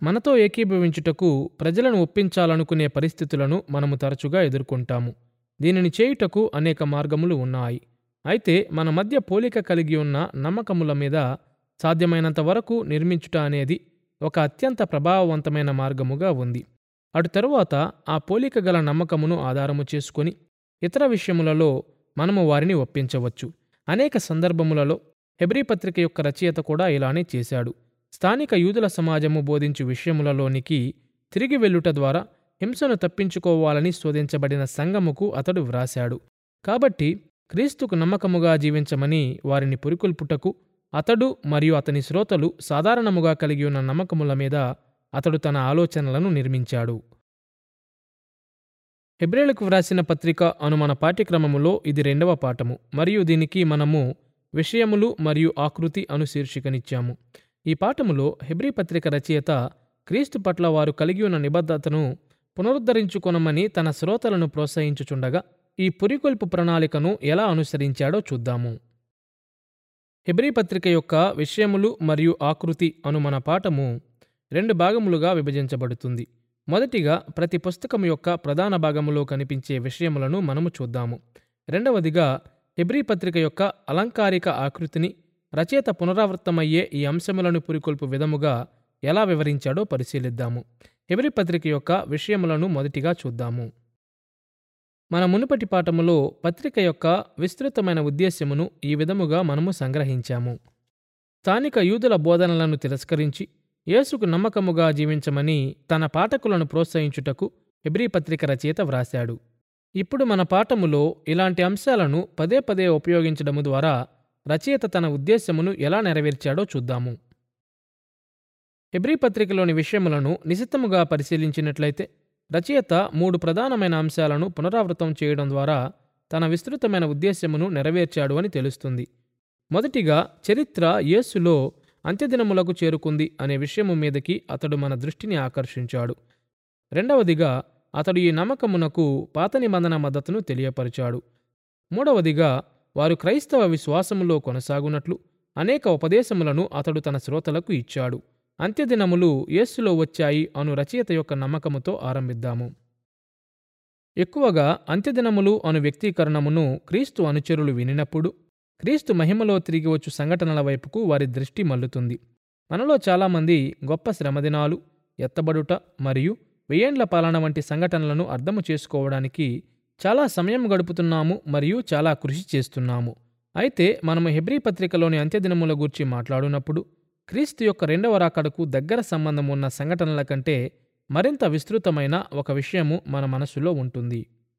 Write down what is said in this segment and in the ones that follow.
మనతో ఏకీభవించుటకు ప్రజలను ఒప్పించాలనుకునే పరిస్థితులను మనము తరచుగా ఎదుర్కొంటాము దీనిని చేయుటకు అనేక మార్గములు ఉన్నాయి అయితే మన మధ్య పోలిక కలిగి ఉన్న నమ్మకముల మీద సాధ్యమైనంత వరకు నిర్మించుట అనేది ఒక అత్యంత ప్రభావవంతమైన మార్గముగా ఉంది అటు తరువాత ఆ పోలిక గల నమ్మకమును ఆధారము చేసుకొని ఇతర విషయములలో మనము వారిని ఒప్పించవచ్చు అనేక సందర్భములలో హెబ్రీ పత్రిక యొక్క రచయిత కూడా ఇలానే చేశాడు స్థానిక యూదుల సమాజము బోధించు విషయములలోనికి తిరిగి వెళ్ళుట ద్వారా హింసను తప్పించుకోవాలని శోధించబడిన సంఘముకు అతడు వ్రాశాడు కాబట్టి క్రీస్తుకు నమ్మకముగా జీవించమని వారిని పురికొల్పుటకు అతడు మరియు అతని శ్రోతలు సాధారణముగా కలిగి ఉన్న నమ్మకముల మీద అతడు తన ఆలోచనలను నిర్మించాడు హెబ్రేలకు వ్రాసిన పత్రిక అను మన పాఠ్యక్రమములో ఇది రెండవ పాఠము మరియు దీనికి మనము విషయములు మరియు ఆకృతి అను శీర్షికనిచ్చాము ఈ పాఠములో హెబ్రీ పత్రిక రచయిత క్రీస్తు పట్ల వారు కలిగి ఉన్న నిబద్ధతను పునరుద్ధరించుకొనమని తన శ్రోతలను ప్రోత్సహించుచుండగా ఈ పురికొల్పు ప్రణాళికను ఎలా అనుసరించాడో చూద్దాము హెబ్రీ పత్రిక యొక్క విషయములు మరియు ఆకృతి అను మన పాఠము రెండు భాగములుగా విభజించబడుతుంది మొదటిగా ప్రతి పుస్తకం యొక్క ప్రధాన భాగములో కనిపించే విషయములను మనము చూద్దాము రెండవదిగా హెబ్రీ పత్రిక యొక్క అలంకారిక ఆకృతిని రచయిత పునరావృత్తమయ్యే ఈ అంశములను పురికొల్పు విధముగా ఎలా వివరించాడో పరిశీలిద్దాము హెబ్రీ పత్రిక యొక్క విషయములను మొదటిగా చూద్దాము మన మునుపటి పాఠములో పత్రిక యొక్క విస్తృతమైన ఉద్దేశ్యమును ఈ విధముగా మనము సంగ్రహించాము స్థానిక యూదుల బోధనలను తిరస్కరించి యేసుకు నమ్మకముగా జీవించమని తన పాఠకులను ప్రోత్సహించుటకు హెబ్రీ పత్రిక రచయిత వ్రాశాడు ఇప్పుడు మన పాఠములో ఇలాంటి అంశాలను పదే పదే ఉపయోగించడము ద్వారా రచయిత తన ఉద్దేశ్యమును ఎలా నెరవేర్చాడో చూద్దాము హెబ్రీ పత్రికలోని విషయములను నిశితముగా పరిశీలించినట్లయితే రచయిత మూడు ప్రధానమైన అంశాలను పునరావృతం చేయడం ద్వారా తన విస్తృతమైన ఉద్దేశ్యమును నెరవేర్చాడు అని తెలుస్తుంది మొదటిగా చరిత్ర యేసులో అంత్యదినములకు చేరుకుంది అనే విషయము మీదకి అతడు మన దృష్టిని ఆకర్షించాడు రెండవదిగా అతడు ఈ నమ్మకమునకు పాత నిబంధన మద్దతును తెలియపరిచాడు మూడవదిగా వారు క్రైస్తవ విశ్వాసములో కొనసాగునట్లు అనేక ఉపదేశములను అతడు తన శ్రోతలకు ఇచ్చాడు అంత్యదినములు యేస్సులో వచ్చాయి అను రచయిత యొక్క నమ్మకముతో ఆరంభిద్దాము ఎక్కువగా అంత్యదినములు అను వ్యక్తీకరణమును క్రీస్తు అనుచరులు వినినప్పుడు క్రీస్తు మహిమలో తిరిగి వచ్చు సంఘటనల వైపుకు వారి దృష్టి మల్లుతుంది మనలో చాలామంది గొప్ప శ్రమదినాలు ఎత్తబడుట మరియు వెయ్యేండ్ల పాలన వంటి సంఘటనలను అర్థము చేసుకోవడానికి చాలా సమయం గడుపుతున్నాము మరియు చాలా కృషి చేస్తున్నాము అయితే మనము హెబ్రీ పత్రికలోని అంత్యదినముల గురించి మాట్లాడునప్పుడు క్రీస్తు యొక్క రెండవ రాకడకు దగ్గర సంబంధం ఉన్న సంఘటనల కంటే మరింత విస్తృతమైన ఒక విషయము మన మనసులో ఉంటుంది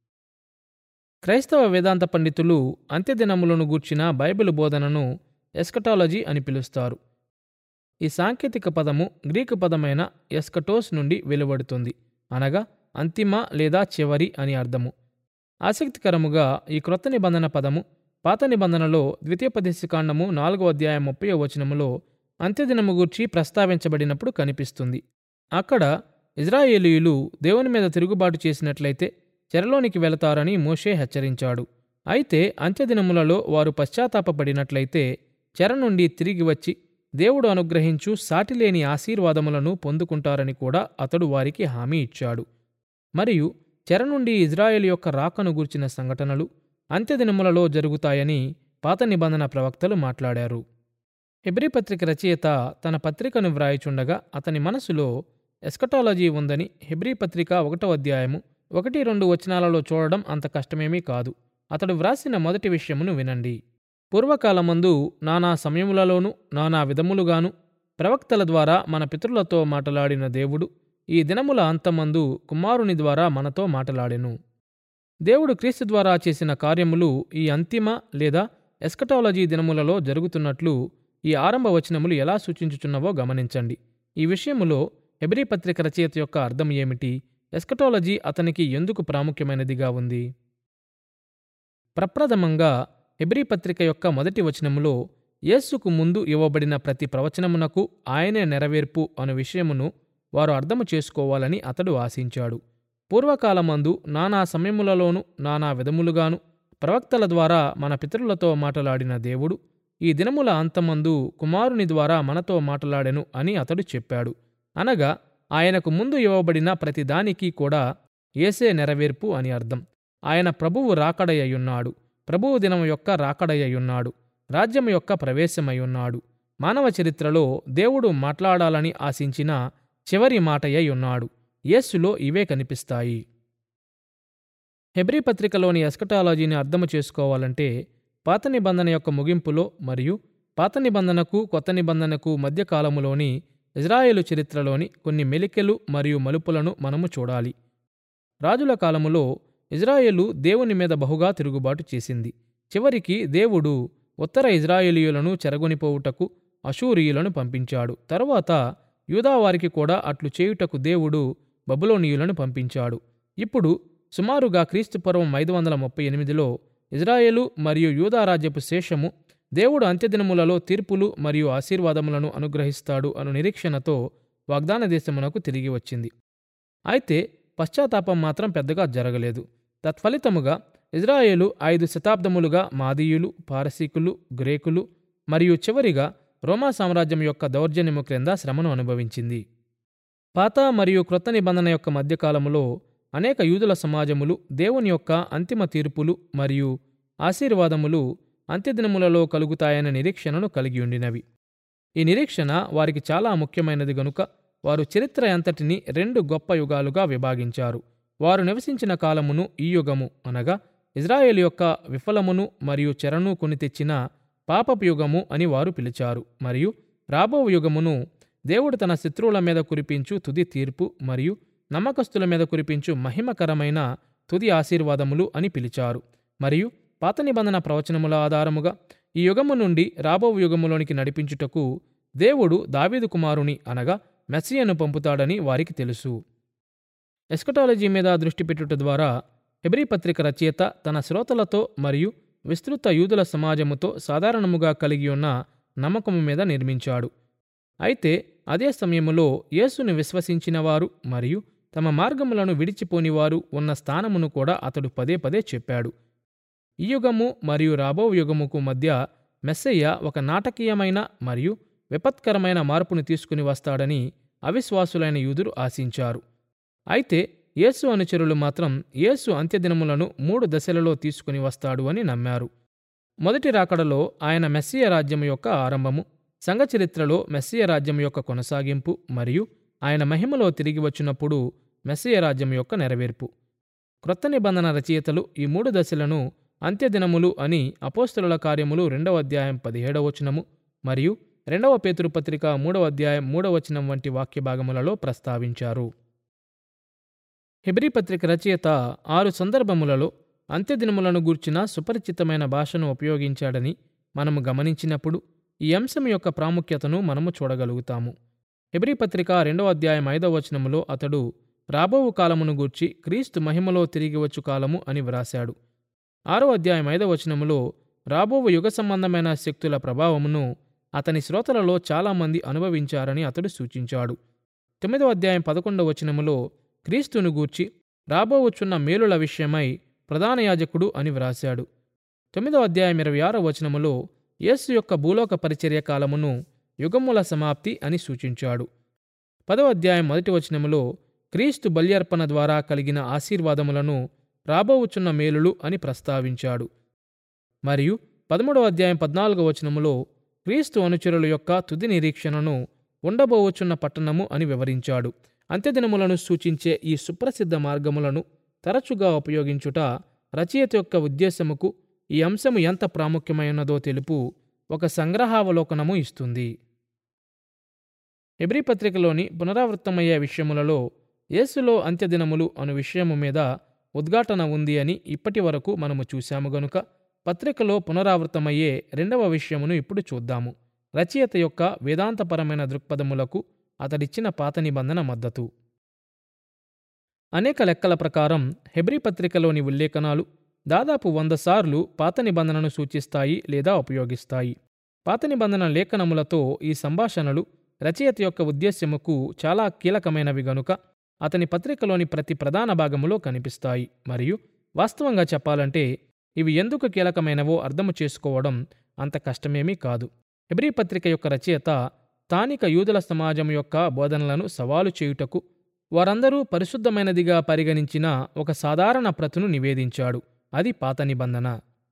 క్రైస్తవ వేదాంత పండితులు అంత్యదినములను గూర్చిన బైబిల్ బోధనను ఎస్కటాలజీ అని పిలుస్తారు ఈ సాంకేతిక పదము గ్రీకు పదమైన ఎస్కటోస్ నుండి వెలువడుతుంది అనగా అంతిమ లేదా చివరి అని అర్థము ఆసక్తికరముగా ఈ క్రొత్త నిబంధన పదము పాత నిబంధనలో ద్వితీయోపదేశకాండము నాలుగో అధ్యాయం ముప్పై వచనములో అంత్యదినము గూర్చి ప్రస్తావించబడినప్పుడు కనిపిస్తుంది అక్కడ ఇజ్రాయేలీయులు దేవుని మీద తిరుగుబాటు చేసినట్లయితే చెరలోనికి వెళతారని మోషే హెచ్చరించాడు అయితే అంత్యదినములలో వారు పశ్చాత్తాపపడినట్లయితే చెర నుండి తిరిగి వచ్చి దేవుడు అనుగ్రహించు సాటిలేని ఆశీర్వాదములను పొందుకుంటారని కూడా అతడు వారికి హామీ ఇచ్చాడు మరియు చెర నుండి ఇజ్రాయెల్ యొక్క రాకను గూర్చిన సంఘటనలు అంత్యదినములలో జరుగుతాయని పాత నిబంధన ప్రవక్తలు మాట్లాడారు హెబ్రీ పత్రిక రచయిత తన పత్రికను వ్రాయిచుండగా అతని మనసులో ఎస్కటాలజీ ఉందని హెబ్రీ పత్రిక ఒకటో అధ్యాయము ఒకటి రెండు వచనాలలో చూడడం అంత కష్టమేమీ కాదు అతడు వ్రాసిన మొదటి విషయమును వినండి పూర్వకాలమందు నానా సమయములలోనూ నానా విధములుగాను ప్రవక్తల ద్వారా మన పితరులతో మాటలాడిన దేవుడు ఈ దినముల అంతమందు కుమారుని ద్వారా మనతో మాటలాడెను దేవుడు క్రీస్తు ద్వారా చేసిన కార్యములు ఈ అంతిమ లేదా ఎస్కటాలజీ దినములలో జరుగుతున్నట్లు ఈ ఆరంభ వచనములు ఎలా సూచించుచున్నవో గమనించండి ఈ విషయములో హెబ్రీ పత్రిక రచయిత యొక్క అర్థం ఏమిటి ఎస్కటాలజీ అతనికి ఎందుకు ప్రాముఖ్యమైనదిగా ఉంది ప్రప్రథమంగా హెబ్రీ పత్రిక యొక్క మొదటి వచనములో యేసుకు ముందు ఇవ్వబడిన ప్రతి ప్రవచనమునకు ఆయనే నెరవేర్పు అను విషయమును వారు అర్థము చేసుకోవాలని అతడు ఆశించాడు పూర్వకాలమందు నానా సమయములలోనూ నానా విధములుగాను ప్రవక్తల ద్వారా మన పితరులతో మాటలాడిన దేవుడు ఈ దినముల అంతమందు కుమారుని ద్వారా మనతో మాటలాడెను అని అతడు చెప్పాడు అనగా ఆయనకు ముందు ఇవ్వబడిన ప్రతి దానికి కూడా ఏసే నెరవేర్పు అని అర్థం ఆయన ప్రభువు రాకడయ్యున్నాడు ప్రభువు దినం యొక్క రాకడయ్యున్నాడు రాజ్యం యొక్క ప్రవేశమయ్యున్నాడు మానవ చరిత్రలో దేవుడు మాట్లాడాలని ఆశించిన చివరి మాటయ్య ఉన్నాడు యేసులో ఇవే కనిపిస్తాయి హెబ్రీ పత్రికలోని ఎస్కటాలజీని అర్థము చేసుకోవాలంటే పాత నిబంధన యొక్క ముగింపులో మరియు పాత నిబంధనకు కొత్త నిబంధనకు మధ్య కాలములోని ఇజ్రాయేలు చరిత్రలోని కొన్ని మెలికెలు మరియు మలుపులను మనము చూడాలి రాజుల కాలములో ఇజ్రాయేలు దేవుని మీద బహుగా తిరుగుబాటు చేసింది చివరికి దేవుడు ఉత్తర ఇజ్రాయేలీయులను చెరగొనిపోవుటకు అషూరియులను పంపించాడు తరువాత యూదావారికి కూడా అట్లు చేయుటకు దేవుడు బబులోనియులను పంపించాడు ఇప్పుడు సుమారుగా క్రీస్తుపూర్వం ఐదు వందల ముప్పై ఎనిమిదిలో ఇజ్రాయేలు మరియు యూదా రాజ్యపు శేషము దేవుడు అంత్యదినములలో తీర్పులు మరియు ఆశీర్వాదములను అనుగ్రహిస్తాడు అను నిరీక్షణతో వాగ్దాన దేశమునకు తిరిగి వచ్చింది అయితే పశ్చాత్తాపం మాత్రం పెద్దగా జరగలేదు తత్ఫలితముగా ఇజ్రాయేలు ఐదు శతాబ్దములుగా మాదీయులు పారసీకులు గ్రేకులు మరియు చివరిగా రోమా సామ్రాజ్యం యొక్క దౌర్జన్యము క్రింద శ్రమను అనుభవించింది పాత మరియు క్రొత్త నిబంధన యొక్క మధ్యకాలములో అనేక యూదుల సమాజములు దేవుని యొక్క అంతిమ తీర్పులు మరియు ఆశీర్వాదములు అంత్యదినములలో కలుగుతాయనే నిరీక్షణను కలిగి ఉండినవి ఈ నిరీక్షణ వారికి చాలా ముఖ్యమైనది గనుక వారు చరిత్ర అంతటిని రెండు గొప్ప యుగాలుగా విభాగించారు వారు నివసించిన కాలమును ఈ యుగము అనగా ఇజ్రాయేల్ యొక్క విఫలమును మరియు చెరను కొని తెచ్చిన పాపపు యుగము అని వారు పిలిచారు మరియు రాబో యుగమును దేవుడు తన శత్రువుల మీద కురిపించు తుది తీర్పు మరియు నమ్మకస్తుల మీద కురిపించు మహిమకరమైన తుది ఆశీర్వాదములు అని పిలిచారు మరియు పాత నిబంధన ప్రవచనముల ఆధారముగా ఈ యుగము నుండి రాబో యుగములోనికి నడిపించుటకు దేవుడు దావీదు కుమారుని అనగా మెస్సియను పంపుతాడని వారికి తెలుసు ఎస్కటాలజీ మీద దృష్టి పెట్టుట ద్వారా హెబ్రీ పత్రిక రచయిత తన శ్రోతలతో మరియు విస్తృత యూదుల సమాజముతో సాధారణముగా కలిగి ఉన్న నమ్మకము మీద నిర్మించాడు అయితే అదే సమయములో యేసును విశ్వసించిన వారు మరియు తమ మార్గములను విడిచిపోనివారు ఉన్న స్థానమును కూడా అతడు పదే పదే చెప్పాడు ఈ యుగము మరియు రాబో యుగముకు మధ్య మెస్సయ్య ఒక నాటకీయమైన మరియు విపత్కరమైన మార్పును తీసుకుని వస్తాడని అవిశ్వాసులైన యూదులు ఆశించారు అయితే యేసు అనుచరులు మాత్రం యేసు అంత్యదినములను మూడు దశలలో తీసుకుని వస్తాడు అని నమ్మారు మొదటి రాకడలో ఆయన మెస్సియ రాజ్యం యొక్క ఆరంభము సంఘ చరిత్రలో మెస్సియ రాజ్యం యొక్క కొనసాగింపు మరియు ఆయన మహిమలో తిరిగి వచ్చినప్పుడు మెస్సియ రాజ్యం యొక్క నెరవేర్పు క్రొత్త నిబంధన రచయితలు ఈ మూడు దశలను అంత్యదినములు అని అపోస్తుల కార్యములు రెండవ అధ్యాయం పదిహేడవ వచనము మరియు రెండవ పేతురు పత్రిక మూడవ అధ్యాయం మూడవ వచనం వంటి వాక్య భాగములలో ప్రస్తావించారు హెబ్రీ పత్రిక రచయిత ఆరు సందర్భములలో అంత్యదినములను గూర్చిన సుపరిచితమైన భాషను ఉపయోగించాడని మనము గమనించినప్పుడు ఈ అంశం యొక్క ప్రాముఖ్యతను మనము చూడగలుగుతాము హెబ్రీ పత్రిక రెండవ అధ్యాయం ఐదవ వచనములో అతడు రాబోవు కాలమును గూర్చి క్రీస్తు మహిమలో తిరిగి వచ్చు కాలము అని వ్రాశాడు ఆరో అధ్యాయం ఐదవ వచనములో రాబోవు యుగ సంబంధమైన శక్తుల ప్రభావమును అతని శ్రోతలలో చాలామంది అనుభవించారని అతడు సూచించాడు తొమ్మిదవ అధ్యాయం పదకొండవ వచనములో క్రీస్తును గూర్చి రాబోవచ్చున్న మేలుల విషయమై ప్రధాన యాజకుడు అని వ్రాశాడు తొమ్మిదవ అధ్యాయం ఇరవై ఆరో వచనములో యేసు యొక్క భూలోక పరిచర్య కాలమును యుగముల సమాప్తి అని సూచించాడు పదవ అధ్యాయం మొదటి వచనములో క్రీస్తు బల్యర్పణ ద్వారా కలిగిన ఆశీర్వాదములను రాబోవుచున్న మేలులు అని ప్రస్తావించాడు మరియు పదమూడవ అధ్యాయం పద్నాలుగవ వచనములో క్రీస్తు అనుచరుల యొక్క తుది నిరీక్షణను ఉండబోవచ్చున్న పట్టణము అని వివరించాడు అంత్యదినములను సూచించే ఈ సుప్రసిద్ధ మార్గములను తరచుగా ఉపయోగించుట రచయిత యొక్క ఉద్దేశముకు ఈ అంశము ఎంత ప్రాముఖ్యమైనదో తెలుపు ఒక సంగ్రహావలోకనము ఇస్తుంది హెబ్రీ పత్రికలోని పునరావృత్తమయ్యే విషయములలో యేసులో అంత్యదినములు అను విషయము మీద ఉద్ఘాటన ఉంది అని ఇప్పటి వరకు మనము చూశాము గనుక పత్రికలో పునరావృతమయ్యే రెండవ విషయమును ఇప్పుడు చూద్దాము రచయిత యొక్క వేదాంతపరమైన దృక్పథములకు అతడిచ్చిన పాత నిబంధన మద్దతు అనేక లెక్కల ప్రకారం హెబ్రీ పత్రికలోని ఉల్లేఖనాలు దాదాపు వంద సార్లు పాత నిబంధనను సూచిస్తాయి లేదా ఉపయోగిస్తాయి పాత నిబంధన లేఖనములతో ఈ సంభాషణలు రచయిత యొక్క ఉద్దేశ్యముకు చాలా కీలకమైనవి గనుక అతని పత్రికలోని ప్రతి ప్రధాన భాగములో కనిపిస్తాయి మరియు వాస్తవంగా చెప్పాలంటే ఇవి ఎందుకు కీలకమైనవో అర్థము చేసుకోవడం అంత కష్టమేమీ కాదు హెబ్రీ పత్రిక యొక్క రచయిత స్థానిక యూదుల సమాజం యొక్క బోధనలను సవాలు చేయుటకు వారందరూ పరిశుద్ధమైనదిగా పరిగణించిన ఒక సాధారణ ప్రతును నివేదించాడు అది పాత నిబంధన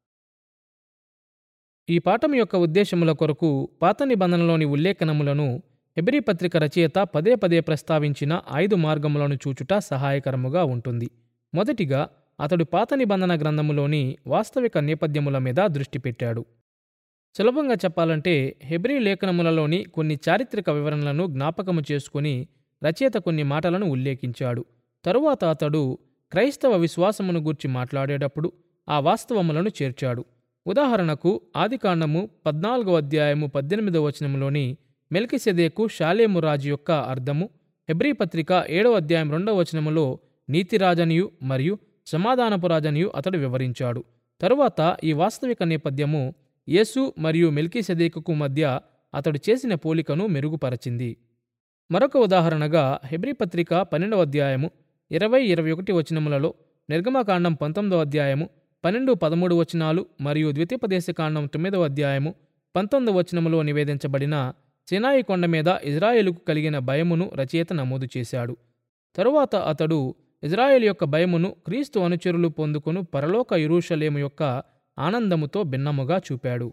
ఈ పాఠం యొక్క ఉద్దేశముల కొరకు పాత నిబంధనలోని ఉల్లేఖనములను హెబ్రీ పత్రిక రచయిత పదే పదే ప్రస్తావించిన ఐదు మార్గములను చూచుట సహాయకరముగా ఉంటుంది మొదటిగా అతడు పాత నిబంధన గ్రంథములోని వాస్తవిక నేపథ్యముల మీద దృష్టి పెట్టాడు సులభంగా చెప్పాలంటే హెబ్రీ లేఖనములలోని కొన్ని చారిత్రక వివరణలను జ్ఞాపకము చేసుకుని రచయిత కొన్ని మాటలను ఉల్లేఖించాడు తరువాత అతడు క్రైస్తవ విశ్వాసమును గూర్చి మాట్లాడేటప్పుడు ఆ వాస్తవములను చేర్చాడు ఉదాహరణకు ఆదికాండము పద్నాలుగో అధ్యాయము పద్దెనిమిదవ వచనంలోని మెల్కిసెదేకు షాలేము రాజు యొక్క అర్థము హెబ్రీ పత్రిక ఏడవ అధ్యాయం రెండవ వచనములో నీతిరాజనియు మరియు సమాధానపు రాజనియు అతడు వివరించాడు తరువాత ఈ వాస్తవిక నేపథ్యము యేసు మరియు మెల్కిసెదేకుకు మధ్య అతడు చేసిన పోలికను మెరుగుపరచింది మరొక ఉదాహరణగా హెబ్రీ పత్రిక పన్నెండవ అధ్యాయము ఇరవై ఇరవై ఒకటి వచనములలో నిర్గమకాండం పంతొమ్మిదవ అధ్యాయము పన్నెండు పదమూడు వచనాలు మరియు ద్వితీయోపదేశకాండం తొమ్మిదవ అధ్యాయము పంతొమ్మిదవ వచనములో నివేదించబడిన సినాయి కొండ మీద ఇజ్రాయేలుకు కలిగిన భయమును రచయిత నమోదు చేశాడు తరువాత అతడు ఇజ్రాయేల్ యొక్క భయమును క్రీస్తు అనుచరులు పొందుకొను పరలోక ఇరూషలేము యొక్క ఆనందముతో భిన్నముగా చూపాడు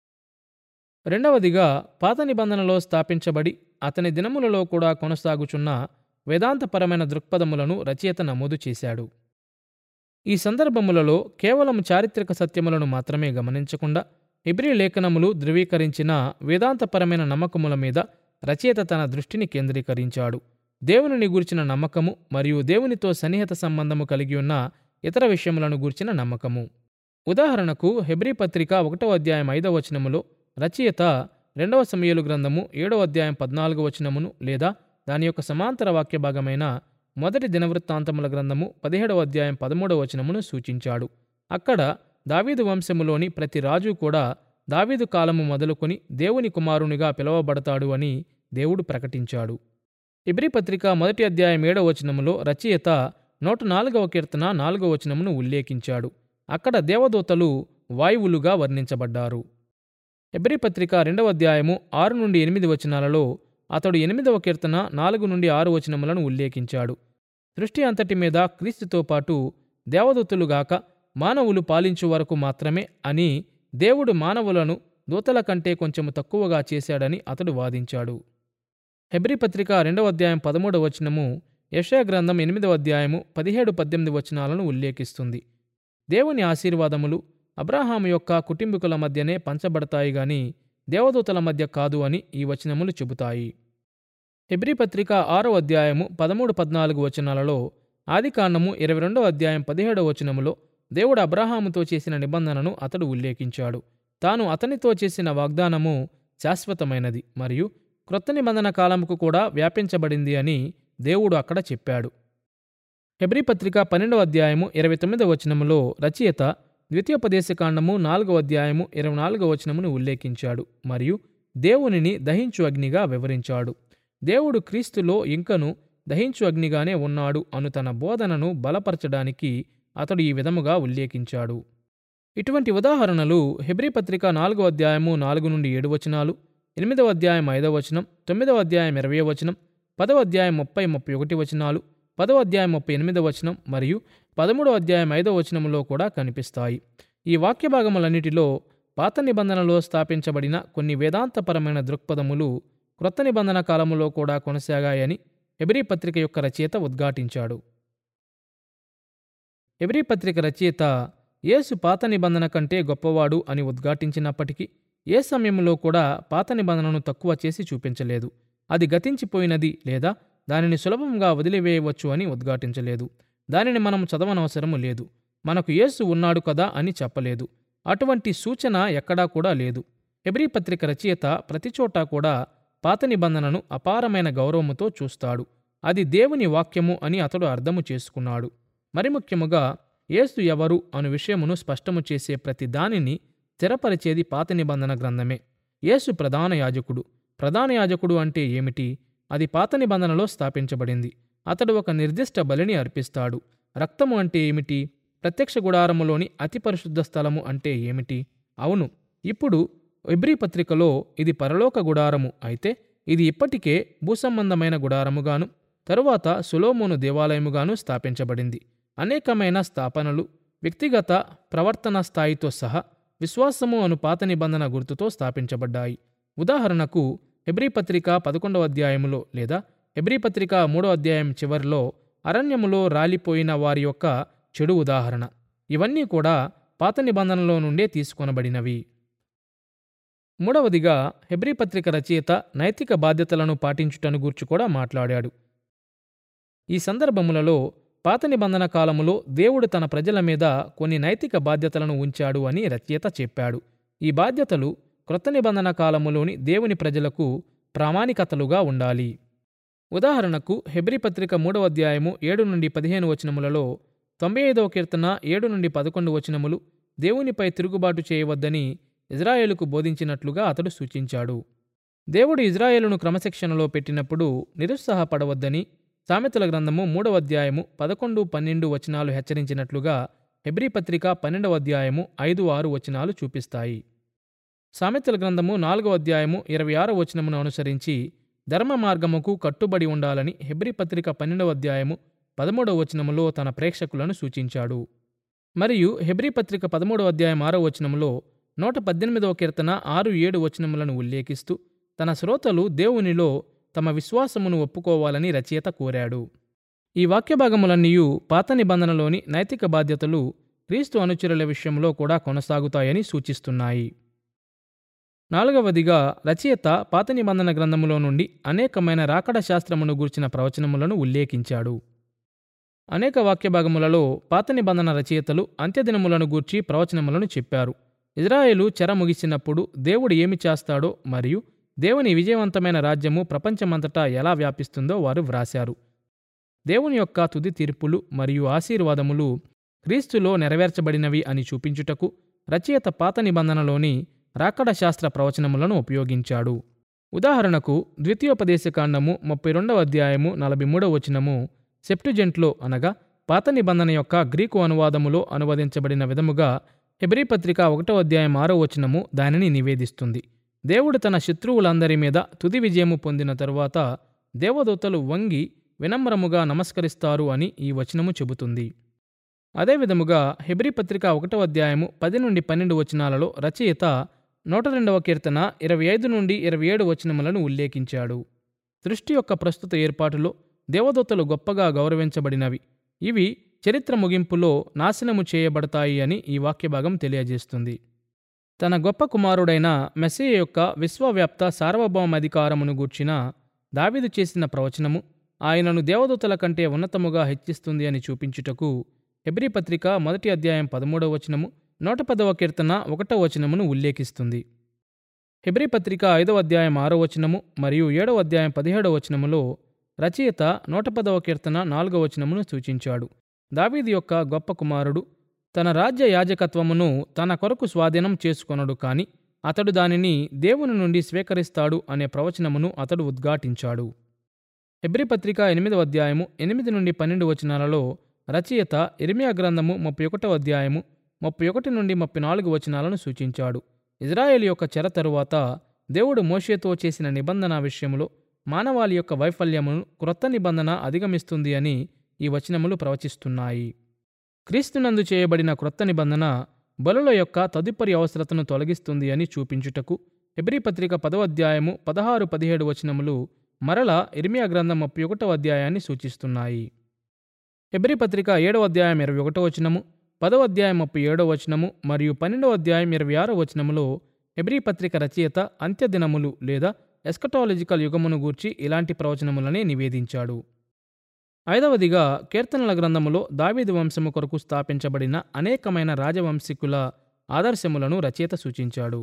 రెండవదిగా పాత నిబంధనలో స్థాపించబడి అతని దినములలో కూడా కొనసాగుచున్న వేదాంతపరమైన దృక్పథములను రచయిత నమోదు చేశాడు ఈ సందర్భములలో కేవలం చారిత్రక సత్యములను మాత్రమే గమనించకుండా హిబ్రీ లేఖనములు ధృవీకరించిన వేదాంతపరమైన నమ్మకముల మీద రచయిత తన దృష్టిని కేంద్రీకరించాడు దేవునిని గూర్చిన నమ్మకము మరియు దేవునితో సన్నిహిత సంబంధము కలిగి ఉన్న ఇతర విషయములను గూర్చిన నమ్మకము ఉదాహరణకు హెబ్రీ పత్రిక ఒకటవ అధ్యాయం ఐదవ వచనములో రచయిత రెండవ సమయలు గ్రంథము ఏడవ అధ్యాయం పద్నాలుగవ వచనమును లేదా దాని యొక్క సమాంతర వాక్య భాగమైన మొదటి దినవృత్తాంతముల గ్రంథము పదిహేడవ అధ్యాయం పదమూడవ వచనమును సూచించాడు అక్కడ దావీదు వంశములోని ప్రతి రాజు కూడా దావీదు కాలము మొదలుకొని దేవుని కుమారునిగా పిలువబడతాడు అని దేవుడు ప్రకటించాడు ఇబ్రి పత్రిక మొదటి అధ్యాయం ఏడవ వచనములో రచయిత నూట నాలుగవ కీర్తన నాలుగవ వచనమును ఉల్లేఖించాడు అక్కడ దేవదూతలు వాయువులుగా వర్ణించబడ్డారు ఎబ్రి పత్రిక రెండవ అధ్యాయము ఆరు నుండి ఎనిమిది వచనాలలో అతడు ఎనిమిదవ కీర్తన నాలుగు నుండి ఆరు వచనములను ఉల్లేఖించాడు సృష్టి అంతటి మీద క్రీస్తుతో పాటు దేవదూతులుగాక మానవులు పాలించు వరకు మాత్రమే అని దేవుడు మానవులను దూతల కంటే కొంచెము తక్కువగా చేశాడని అతడు వాదించాడు హెబ్రి పత్రిక రెండవ అధ్యాయం పదమూడవ వచనము యెషయా గ్రంథం ఎనిమిదవ అధ్యాయము పదిహేడు పద్దెనిమిది వచనాలను ఉల్లేఖిస్తుంది దేవుని ఆశీర్వాదములు అబ్రాహాము యొక్క కుటుంబీకుల మధ్యనే పంచబడతాయి గాని దేవదూతల మధ్య కాదు అని ఈ వచనములు చెబుతాయి హెబ్రీ పత్రిక ఆరో అధ్యాయము పదమూడు పద్నాలుగు వచనాలలో ఆదికాండము ఇరవై రెండవ అధ్యాయం పదిహేడవ వచనములో దేవుడు అబ్రహాముతో చేసిన నిబంధనను అతడు ఉల్లేఖించాడు తాను అతనితో చేసిన వాగ్దానము శాశ్వతమైనది మరియు క్రొత్త నిబంధన కాలముకు కూడా వ్యాపించబడింది అని దేవుడు అక్కడ చెప్పాడు హెబ్రీ పత్రిక పన్నెండవ అధ్యాయము ఇరవై తొమ్మిదవ వచనములో రచయిత ద్వితీయోపదేశకాండము నాలుగవ అధ్యాయము ఇరవై నాలుగవ వచనమును ఉల్లేఖించాడు మరియు దేవునిని దహించు అగ్నిగా వివరించాడు దేవుడు క్రీస్తులో ఇంకను దహించు అగ్నిగానే ఉన్నాడు అను తన బోధనను బలపరచడానికి అతడు ఈ విధముగా ఉల్లేఖించాడు ఇటువంటి ఉదాహరణలు హెబ్రీ పత్రిక నాలుగవ అధ్యాయము నాలుగు నుండి ఏడు వచనాలు ఎనిమిదవ అధ్యాయం ఐదవ వచనం తొమ్మిదవ అధ్యాయం ఇరవై వచనం పదవ అధ్యాయం ముప్పై ముప్పై ఒకటి వచనాలు పదవ అధ్యాయం ముప్పై ఎనిమిదవ వచనం మరియు పదమూడవ అధ్యాయం ఐదవ వచనంలో కూడా కనిపిస్తాయి ఈ వాక్య భాగములన్నిటిలో పాత నిబంధనలో స్థాపించబడిన కొన్ని వేదాంతపరమైన దృక్పథములు క్రొత్త నిబంధన కాలములో కూడా కొనసాగాయని ఎబ్రీ పత్రిక యొక్క రచయిత ఉద్ఘాటించాడు ఎబ్రీ పత్రిక రచయిత యేసు పాత నిబంధన కంటే గొప్పవాడు అని ఉద్ఘాటించినప్పటికీ ఏ సమయంలో కూడా పాత నిబంధనను తక్కువ చేసి చూపించలేదు అది గతించిపోయినది లేదా దానిని సులభంగా వదిలివేయవచ్చు అని ఉద్ఘాటించలేదు దానిని మనం చదవనవసరము లేదు మనకు యేసు ఉన్నాడు కదా అని చెప్పలేదు అటువంటి సూచన ఎక్కడా కూడా లేదు ఎబ్రీ పత్రిక రచయిత ప్రతిచోటా కూడా పాత నిబంధనను అపారమైన గౌరవముతో చూస్తాడు అది దేవుని వాక్యము అని అతడు అర్థము చేసుకున్నాడు మరి ముఖ్యముగా యేసు ఎవరు అను విషయమును స్పష్టము చేసే ప్రతి దానిని స్థిరపరిచేది పాత నిబంధన గ్రంథమే యేసు ప్రధాన యాజకుడు ప్రధాన యాజకుడు అంటే ఏమిటి అది పాత నిబంధనలో స్థాపించబడింది అతడు ఒక నిర్దిష్ట బలిని అర్పిస్తాడు రక్తము అంటే ఏమిటి ప్రత్యక్ష గుడారములోని అతి పరిశుద్ధ స్థలము అంటే ఏమిటి అవును ఇప్పుడు ఎబ్రీ పత్రికలో ఇది పరలోక గుడారము అయితే ఇది ఇప్పటికే భూసంబంధమైన గుడారముగాను తరువాత సులోమోను దేవాలయముగాను స్థాపించబడింది అనేకమైన స్థాపనలు వ్యక్తిగత ప్రవర్తన స్థాయితో సహా విశ్వాసము అను పాత నిబంధన గుర్తుతో స్థాపించబడ్డాయి ఉదాహరణకు హెబ్రీ పత్రిక పదకొండవ అధ్యాయములో లేదా హెబ్రీ పత్రిక మూడో అధ్యాయం చివరిలో అరణ్యములో రాలిపోయిన వారి యొక్క చెడు ఉదాహరణ ఇవన్నీ కూడా పాత నిబంధనలో నుండే తీసుకొనబడినవి మూడవదిగా హెబ్రీ పత్రిక రచయిత నైతిక బాధ్యతలను పాటించుటను గూర్చి కూడా మాట్లాడాడు ఈ సందర్భములలో పాత నిబంధన కాలములో దేవుడు తన ప్రజల మీద కొన్ని నైతిక బాధ్యతలను ఉంచాడు అని రచయిత చెప్పాడు ఈ బాధ్యతలు క్రొత్త నిబంధన కాలములోని దేవుని ప్రజలకు ప్రామాణికతలుగా ఉండాలి ఉదాహరణకు హెబ్రీ పత్రిక మూడవ అధ్యాయము ఏడు నుండి పదిహేను వచనములలో తొంభై ఐదవ కీర్తన ఏడు నుండి పదకొండు వచనములు దేవునిపై తిరుగుబాటు చేయవద్దని ఇజ్రాయేలుకు బోధించినట్లుగా అతడు సూచించాడు దేవుడు ఇజ్రాయేలును క్రమశిక్షణలో పెట్టినప్పుడు నిరుత్సాహపడవద్దని సామెతల గ్రంథము మూడవ అధ్యాయము పదకొండు పన్నెండు వచనాలు హెచ్చరించినట్లుగా హెబ్రీ పత్రిక పన్నెండవ అధ్యాయము ఐదు ఆరు వచనాలు చూపిస్తాయి సామెతల గ్రంథము నాలుగవ అధ్యాయము ఇరవై ఆరో వచనమును అనుసరించి ధర్మ మార్గముకు కట్టుబడి ఉండాలని హెబ్రీ పత్రిక పన్నెండవ అధ్యాయము పదమూడవ వచనములో తన ప్రేక్షకులను సూచించాడు మరియు హెబ్రీ పత్రిక పదమూడవ అధ్యాయం ఆరో వచనములో నూట పద్దెనిమిదవ కీర్తన ఆరు ఏడు వచనములను ఉల్లేఖిస్తూ తన శ్రోతలు దేవునిలో తమ విశ్వాసమును ఒప్పుకోవాలని రచయిత కోరాడు ఈ వాక్యభాగములన్నీయు పాత నిబంధనలోని నైతిక బాధ్యతలు క్రీస్తు అనుచరుల విషయంలో కూడా కొనసాగుతాయని సూచిస్తున్నాయి నాలుగవదిగా రచయిత పాత నిబంధన గ్రంథములో నుండి అనేకమైన రాకడ శాస్త్రమును గూర్చిన ప్రవచనములను ఉల్లేఖించాడు అనేక వాక్యభాగములలో పాత నిబంధన రచయితలు అంత్యదినములను గూర్చి ప్రవచనములను చెప్పారు ఇజ్రాయేలు చెర ముగిసినప్పుడు దేవుడు ఏమి చేస్తాడో మరియు దేవుని విజయవంతమైన రాజ్యము ప్రపంచమంతటా ఎలా వ్యాపిస్తుందో వారు వ్రాశారు దేవుని యొక్క తుది తీర్పులు మరియు ఆశీర్వాదములు క్రీస్తులో నెరవేర్చబడినవి అని చూపించుటకు రచయిత పాత నిబంధనలోని రాకడ శాస్త్ర ప్రవచనములను ఉపయోగించాడు ఉదాహరణకు ద్వితీయోపదేశకాండము ముప్పై రెండవ అధ్యాయము నలభై మూడవ వచనము సెప్టుజెంట్లో అనగా పాత నిబంధన యొక్క గ్రీకు అనువాదములో అనువదించబడిన విధముగా హెబ్రీ పత్రిక ఒకటో అధ్యాయం ఆరో వచనము దానిని నివేదిస్తుంది దేవుడు తన శత్రువులందరి మీద తుది విజయము పొందిన తరువాత దేవదూతలు వంగి వినమ్రముగా నమస్కరిస్తారు అని ఈ వచనము చెబుతుంది అదేవిధముగా హెబ్రీ పత్రిక ఒకటో అధ్యాయము పది నుండి పన్నెండు వచనాలలో రచయిత నూట రెండవ కీర్తన ఇరవై ఐదు నుండి ఇరవై ఏడు వచనములను ఉల్లేఖించాడు సృష్టి యొక్క ప్రస్తుత ఏర్పాటులో దేవదూతలు గొప్పగా గౌరవించబడినవి ఇవి చరిత్ర ముగింపులో నాశనము చేయబడతాయి అని ఈ వాక్యభాగం తెలియజేస్తుంది తన గొప్ప కుమారుడైన మెస్సియ యొక్క విశ్వవ్యాప్త సార్వభౌమాధికారమును గూర్చిన దావీదు చేసిన ప్రవచనము ఆయనను దేవదూతల కంటే ఉన్నతముగా హెచ్చిస్తుంది అని చూపించుటకు హెబ్రీ పత్రిక మొదటి అధ్యాయం పదమూడవ వచనము నూట పదవ కీర్తన ఒకటవ వచనమును ఉల్లేఖిస్తుంది హెబ్రీ పత్రిక ఐదవ అధ్యాయం ఆరో వచనము మరియు ఏడవ అధ్యాయం పదిహేడవ వచనములో రచయిత నూట పదవ కీర్తన నాలుగవ వచనమును సూచించాడు దావీది యొక్క గొప్ప కుమారుడు తన రాజ్య యాజకత్వమును తన కొరకు స్వాధీనం చేసుకొనడు కాని అతడు దానిని దేవుని నుండి స్వీకరిస్తాడు అనే ప్రవచనమును అతడు ఉద్ఘాటించాడు హెబ్రి పత్రిక ఎనిమిదవ అధ్యాయము ఎనిమిది నుండి పన్నెండు వచనాలలో రచయిత ఇర్మియా గ్రంథము ముప్పై ఒకటవ అధ్యాయము ముప్పై ఒకటి నుండి ముప్పై నాలుగు వచనాలను సూచించాడు ఇజ్రాయేల్ యొక్క చెర తరువాత దేవుడు మోషేతో చేసిన నిబంధన విషయంలో మానవాళి యొక్క వైఫల్యమును క్రొత్త నిబంధన అధిగమిస్తుంది అని ఈ వచనములు ప్రవచిస్తున్నాయి క్రీస్తునందు చేయబడిన క్రొత్త నిబంధన బలుల యొక్క తదుపరి అవసరతను తొలగిస్తుంది అని చూపించుటకు హెబ్రీ పత్రిక పదవ అధ్యాయము పదహారు పదిహేడు వచనములు మరల ఇర్మియా గ్రంథం ముప్పై ఒకటవ అధ్యాయాన్ని సూచిస్తున్నాయి హెబ్రీ పత్రిక ఏడవ అధ్యాయం ఇరవై ఒకటో వచనము పదవ అధ్యాయం ముప్పై ఏడవ వచనము మరియు పన్నెండవ అధ్యాయం ఇరవై ఆరో వచనములో హెబ్రీ పత్రిక రచయిత అంత్యదినములు లేదా ఎస్కటాలజికల్ యుగమును గూర్చి ఇలాంటి ప్రవచనములనే నివేదించాడు ఐదవదిగా కీర్తనల గ్రంథములో దావీదు వంశము కొరకు స్థాపించబడిన అనేకమైన రాజవంశికుల ఆదర్శములను రచయిత సూచించాడు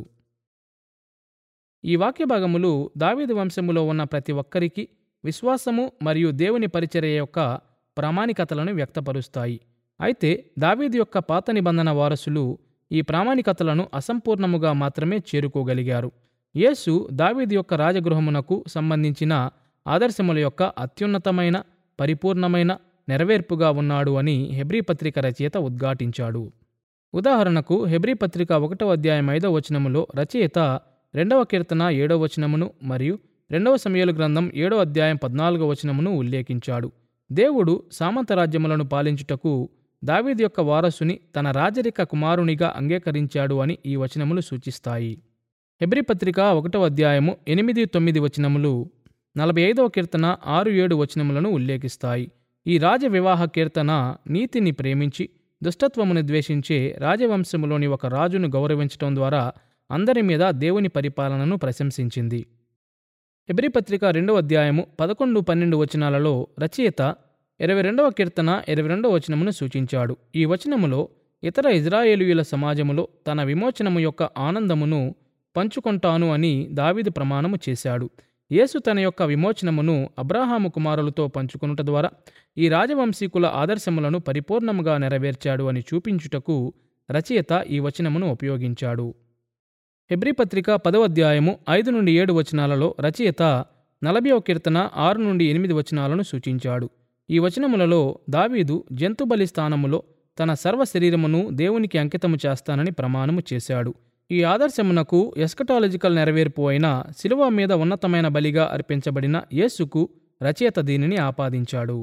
ఈ వాక్యభాగములు దావీదు వంశములో ఉన్న ప్రతి ఒక్కరికి విశ్వాసము మరియు దేవుని పరిచర్య యొక్క ప్రామాణికతలను వ్యక్తపరుస్తాయి అయితే దావీదు యొక్క పాత నిబంధన వారసులు ఈ ప్రామాణికతలను అసంపూర్ణముగా మాత్రమే చేరుకోగలిగారు యేసు దావీదు యొక్క రాజగృహమునకు సంబంధించిన ఆదర్శముల యొక్క అత్యున్నతమైన పరిపూర్ణమైన నెరవేర్పుగా ఉన్నాడు అని హెబ్రీ పత్రిక రచయిత ఉద్ఘాటించాడు ఉదాహరణకు హెబ్రీ పత్రిక ఒకటవ అధ్యాయం ఐదవ వచనములో రచయిత రెండవ కీర్తన ఏడవ వచనమును మరియు రెండవ సమయాలు గ్రంథం ఏడో అధ్యాయం పద్నాలుగో వచనమును ఉల్లేఖించాడు దేవుడు సామంతరాజ్యములను పాలించుటకు దావీదు యొక్క వారసుని తన రాజరిక కుమారునిగా అంగీకరించాడు అని ఈ వచనములు సూచిస్తాయి హెబ్రి పత్రిక ఒకటవ అధ్యాయము ఎనిమిది తొమ్మిది వచనములు నలభై ఐదవ కీర్తన ఆరు ఏడు వచనములను ఉల్లేఖిస్తాయి ఈ రాజ వివాహ కీర్తన నీతిని ప్రేమించి దుష్టత్వమును ద్వేషించే రాజవంశములోని ఒక రాజును గౌరవించటం ద్వారా అందరి మీద దేవుని పరిపాలనను ప్రశంసించింది హెబ్రి పత్రిక రెండవ అధ్యాయము పదకొండు పన్నెండు వచనాలలో రచయిత ఇరవై రెండవ కీర్తన ఇరవై రెండవ వచనమును సూచించాడు ఈ వచనములో ఇతర ఇజ్రాయేలీయుల సమాజములో తన విమోచనము యొక్క ఆనందమును పంచుకొంటాను అని దావీదు ప్రమాణము చేశాడు యేసు తన యొక్క విమోచనమును అబ్రాహాము కుమారులతో పంచుకొనుట ద్వారా ఈ రాజవంశీకుల ఆదర్శములను పరిపూర్ణముగా నెరవేర్చాడు అని చూపించుటకు రచయిత ఈ వచనమును ఉపయోగించాడు హెబ్రి పత్రిక పదవ అధ్యాయము ఐదు నుండి ఏడు వచనాలలో రచయిత నలభైవ కీర్తన ఆరు నుండి ఎనిమిది వచనాలను సూచించాడు ఈ వచనములలో దావీదు జంతుబలి స్థానములో తన సర్వ శరీరమును దేవునికి అంకితము చేస్తానని ప్రమాణము చేశాడు ఈ ఆదర్శమునకు ఎస్కటాలజికల్ నెరవేర్పు అయిన శిలువ మీద ఉన్నతమైన బలిగా అర్పించబడిన యేసుకు రచయిత దీనిని ఆపాదించాడు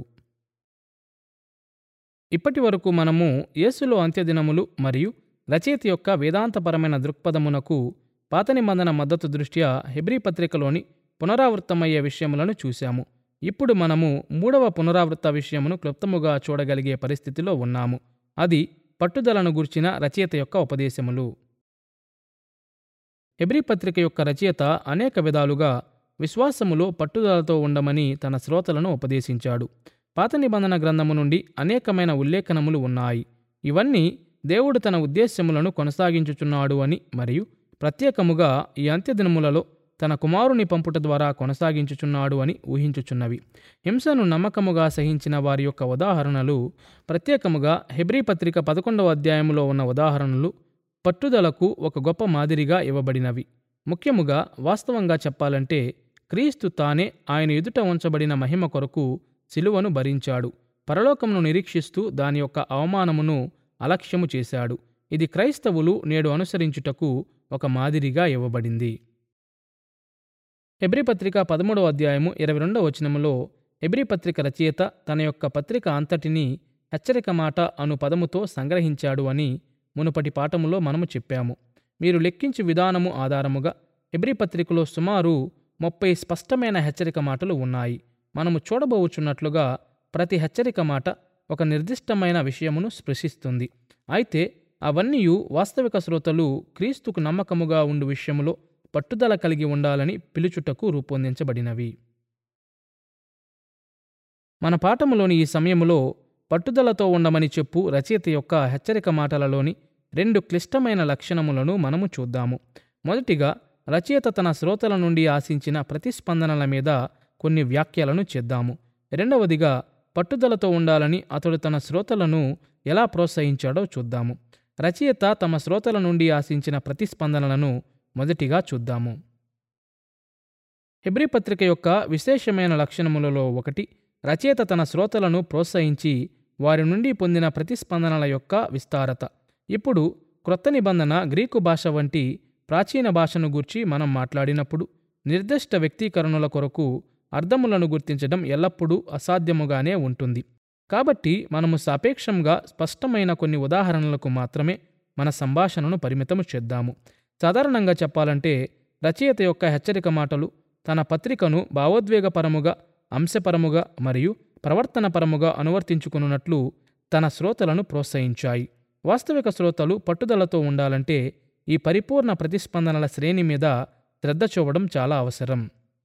ఇప్పటి వరకు మనము యేసులో అంత్యదినములు మరియు రచయిత యొక్క వేదాంతపరమైన దృక్పథమునకు పాత నిబంధన మద్దతు దృష్ట్యా హెబ్రీ పత్రికలోని పునరావృత్తమయ్యే విషయములను చూశాము ఇప్పుడు మనము మూడవ పునరావృత్త విషయమును క్లుప్తముగా చూడగలిగే పరిస్థితిలో ఉన్నాము అది పట్టుదలను గుర్చిన రచయిత యొక్క ఉపదేశములు హెబ్రీ పత్రిక యొక్క రచయిత అనేక విధాలుగా విశ్వాసములో పట్టుదలతో ఉండమని తన శ్రోతలను ఉపదేశించాడు పాత నిబంధన గ్రంథము నుండి అనేకమైన ఉల్లేఖనములు ఉన్నాయి ఇవన్నీ దేవుడు తన ఉద్దేశ్యములను కొనసాగించుచున్నాడు అని మరియు ప్రత్యేకముగా ఈ అంత్యదినములలో తన కుమారుని పంపుట ద్వారా కొనసాగించుచున్నాడు అని ఊహించుచున్నవి హింసను నమ్మకముగా సహించిన వారి యొక్క ఉదాహరణలు ప్రత్యేకముగా హెబ్రీ పత్రిక పదకొండవ అధ్యాయములో ఉన్న ఉదాహరణలు పట్టుదలకు ఒక గొప్ప మాదిరిగా ఇవ్వబడినవి ముఖ్యముగా వాస్తవంగా చెప్పాలంటే క్రీస్తు తానే ఆయన ఎదుట ఉంచబడిన మహిమ కొరకు శిలువను భరించాడు పరలోకమును నిరీక్షిస్తూ దాని యొక్క అవమానమును అలక్ష్యము చేశాడు ఇది క్రైస్తవులు నేడు అనుసరించుటకు ఒక మాదిరిగా ఇవ్వబడింది హెబ్రి పత్రిక పదమూడవ అధ్యాయము ఇరవై రెండవ వచనములో హెబ్రి పత్రిక రచయిత తన యొక్క పత్రిక అంతటిని హెచ్చరిక మాట అను పదముతో సంగ్రహించాడు అని మునుపటి పాఠములో మనము చెప్పాము మీరు లెక్కించు విధానము ఆధారముగా హెబ్రి పత్రికలో సుమారు ముప్పై స్పష్టమైన హెచ్చరిక మాటలు ఉన్నాయి మనము చూడబోచున్నట్లుగా ప్రతి హెచ్చరిక మాట ఒక నిర్దిష్టమైన విషయమును స్పృశిస్తుంది అయితే అవన్నీ వాస్తవిక శ్రోతలు క్రీస్తుకు నమ్మకముగా ఉండు విషయములో పట్టుదల కలిగి ఉండాలని పిలుచుటకు రూపొందించబడినవి మన పాఠములోని ఈ సమయములో పట్టుదలతో ఉండమని చెప్పు రచయిత యొక్క హెచ్చరిక మాటలలోని రెండు క్లిష్టమైన లక్షణములను మనము చూద్దాము మొదటిగా రచయిత తన శ్రోతల నుండి ఆశించిన ప్రతిస్పందనల మీద కొన్ని వ్యాఖ్యలను చేద్దాము రెండవదిగా పట్టుదలతో ఉండాలని అతడు తన శ్రోతలను ఎలా ప్రోత్సహించాడో చూద్దాము రచయిత తమ శ్రోతల నుండి ఆశించిన ప్రతిస్పందనలను మొదటిగా చూద్దాము హెబ్రి పత్రిక యొక్క విశేషమైన లక్షణములలో ఒకటి రచయిత తన శ్రోతలను ప్రోత్సహించి వారి నుండి పొందిన ప్రతిస్పందనల యొక్క విస్తారత ఇప్పుడు క్రొత్త నిబంధన గ్రీకు భాష వంటి ప్రాచీన భాషను గూర్చి మనం మాట్లాడినప్పుడు నిర్దిష్ట వ్యక్తీకరణల కొరకు అర్థములను గుర్తించడం ఎల్లప్పుడూ అసాధ్యముగానే ఉంటుంది కాబట్టి మనము సాపేక్షంగా స్పష్టమైన కొన్ని ఉదాహరణలకు మాత్రమే మన సంభాషణను పరిమితము చేద్దాము సాధారణంగా చెప్పాలంటే రచయిత యొక్క హెచ్చరిక మాటలు తన పత్రికను భావోద్వేగపరముగా అంశపరముగా మరియు ప్రవర్తనపరముగా అనువర్తించుకున్నట్లు తన శ్రోతలను ప్రోత్సహించాయి వాస్తవిక శ్రోతలు పట్టుదలతో ఉండాలంటే ఈ పరిపూర్ణ ప్రతిస్పందనల శ్రేణి మీద శ్రద్ధ చూపడం చాలా అవసరం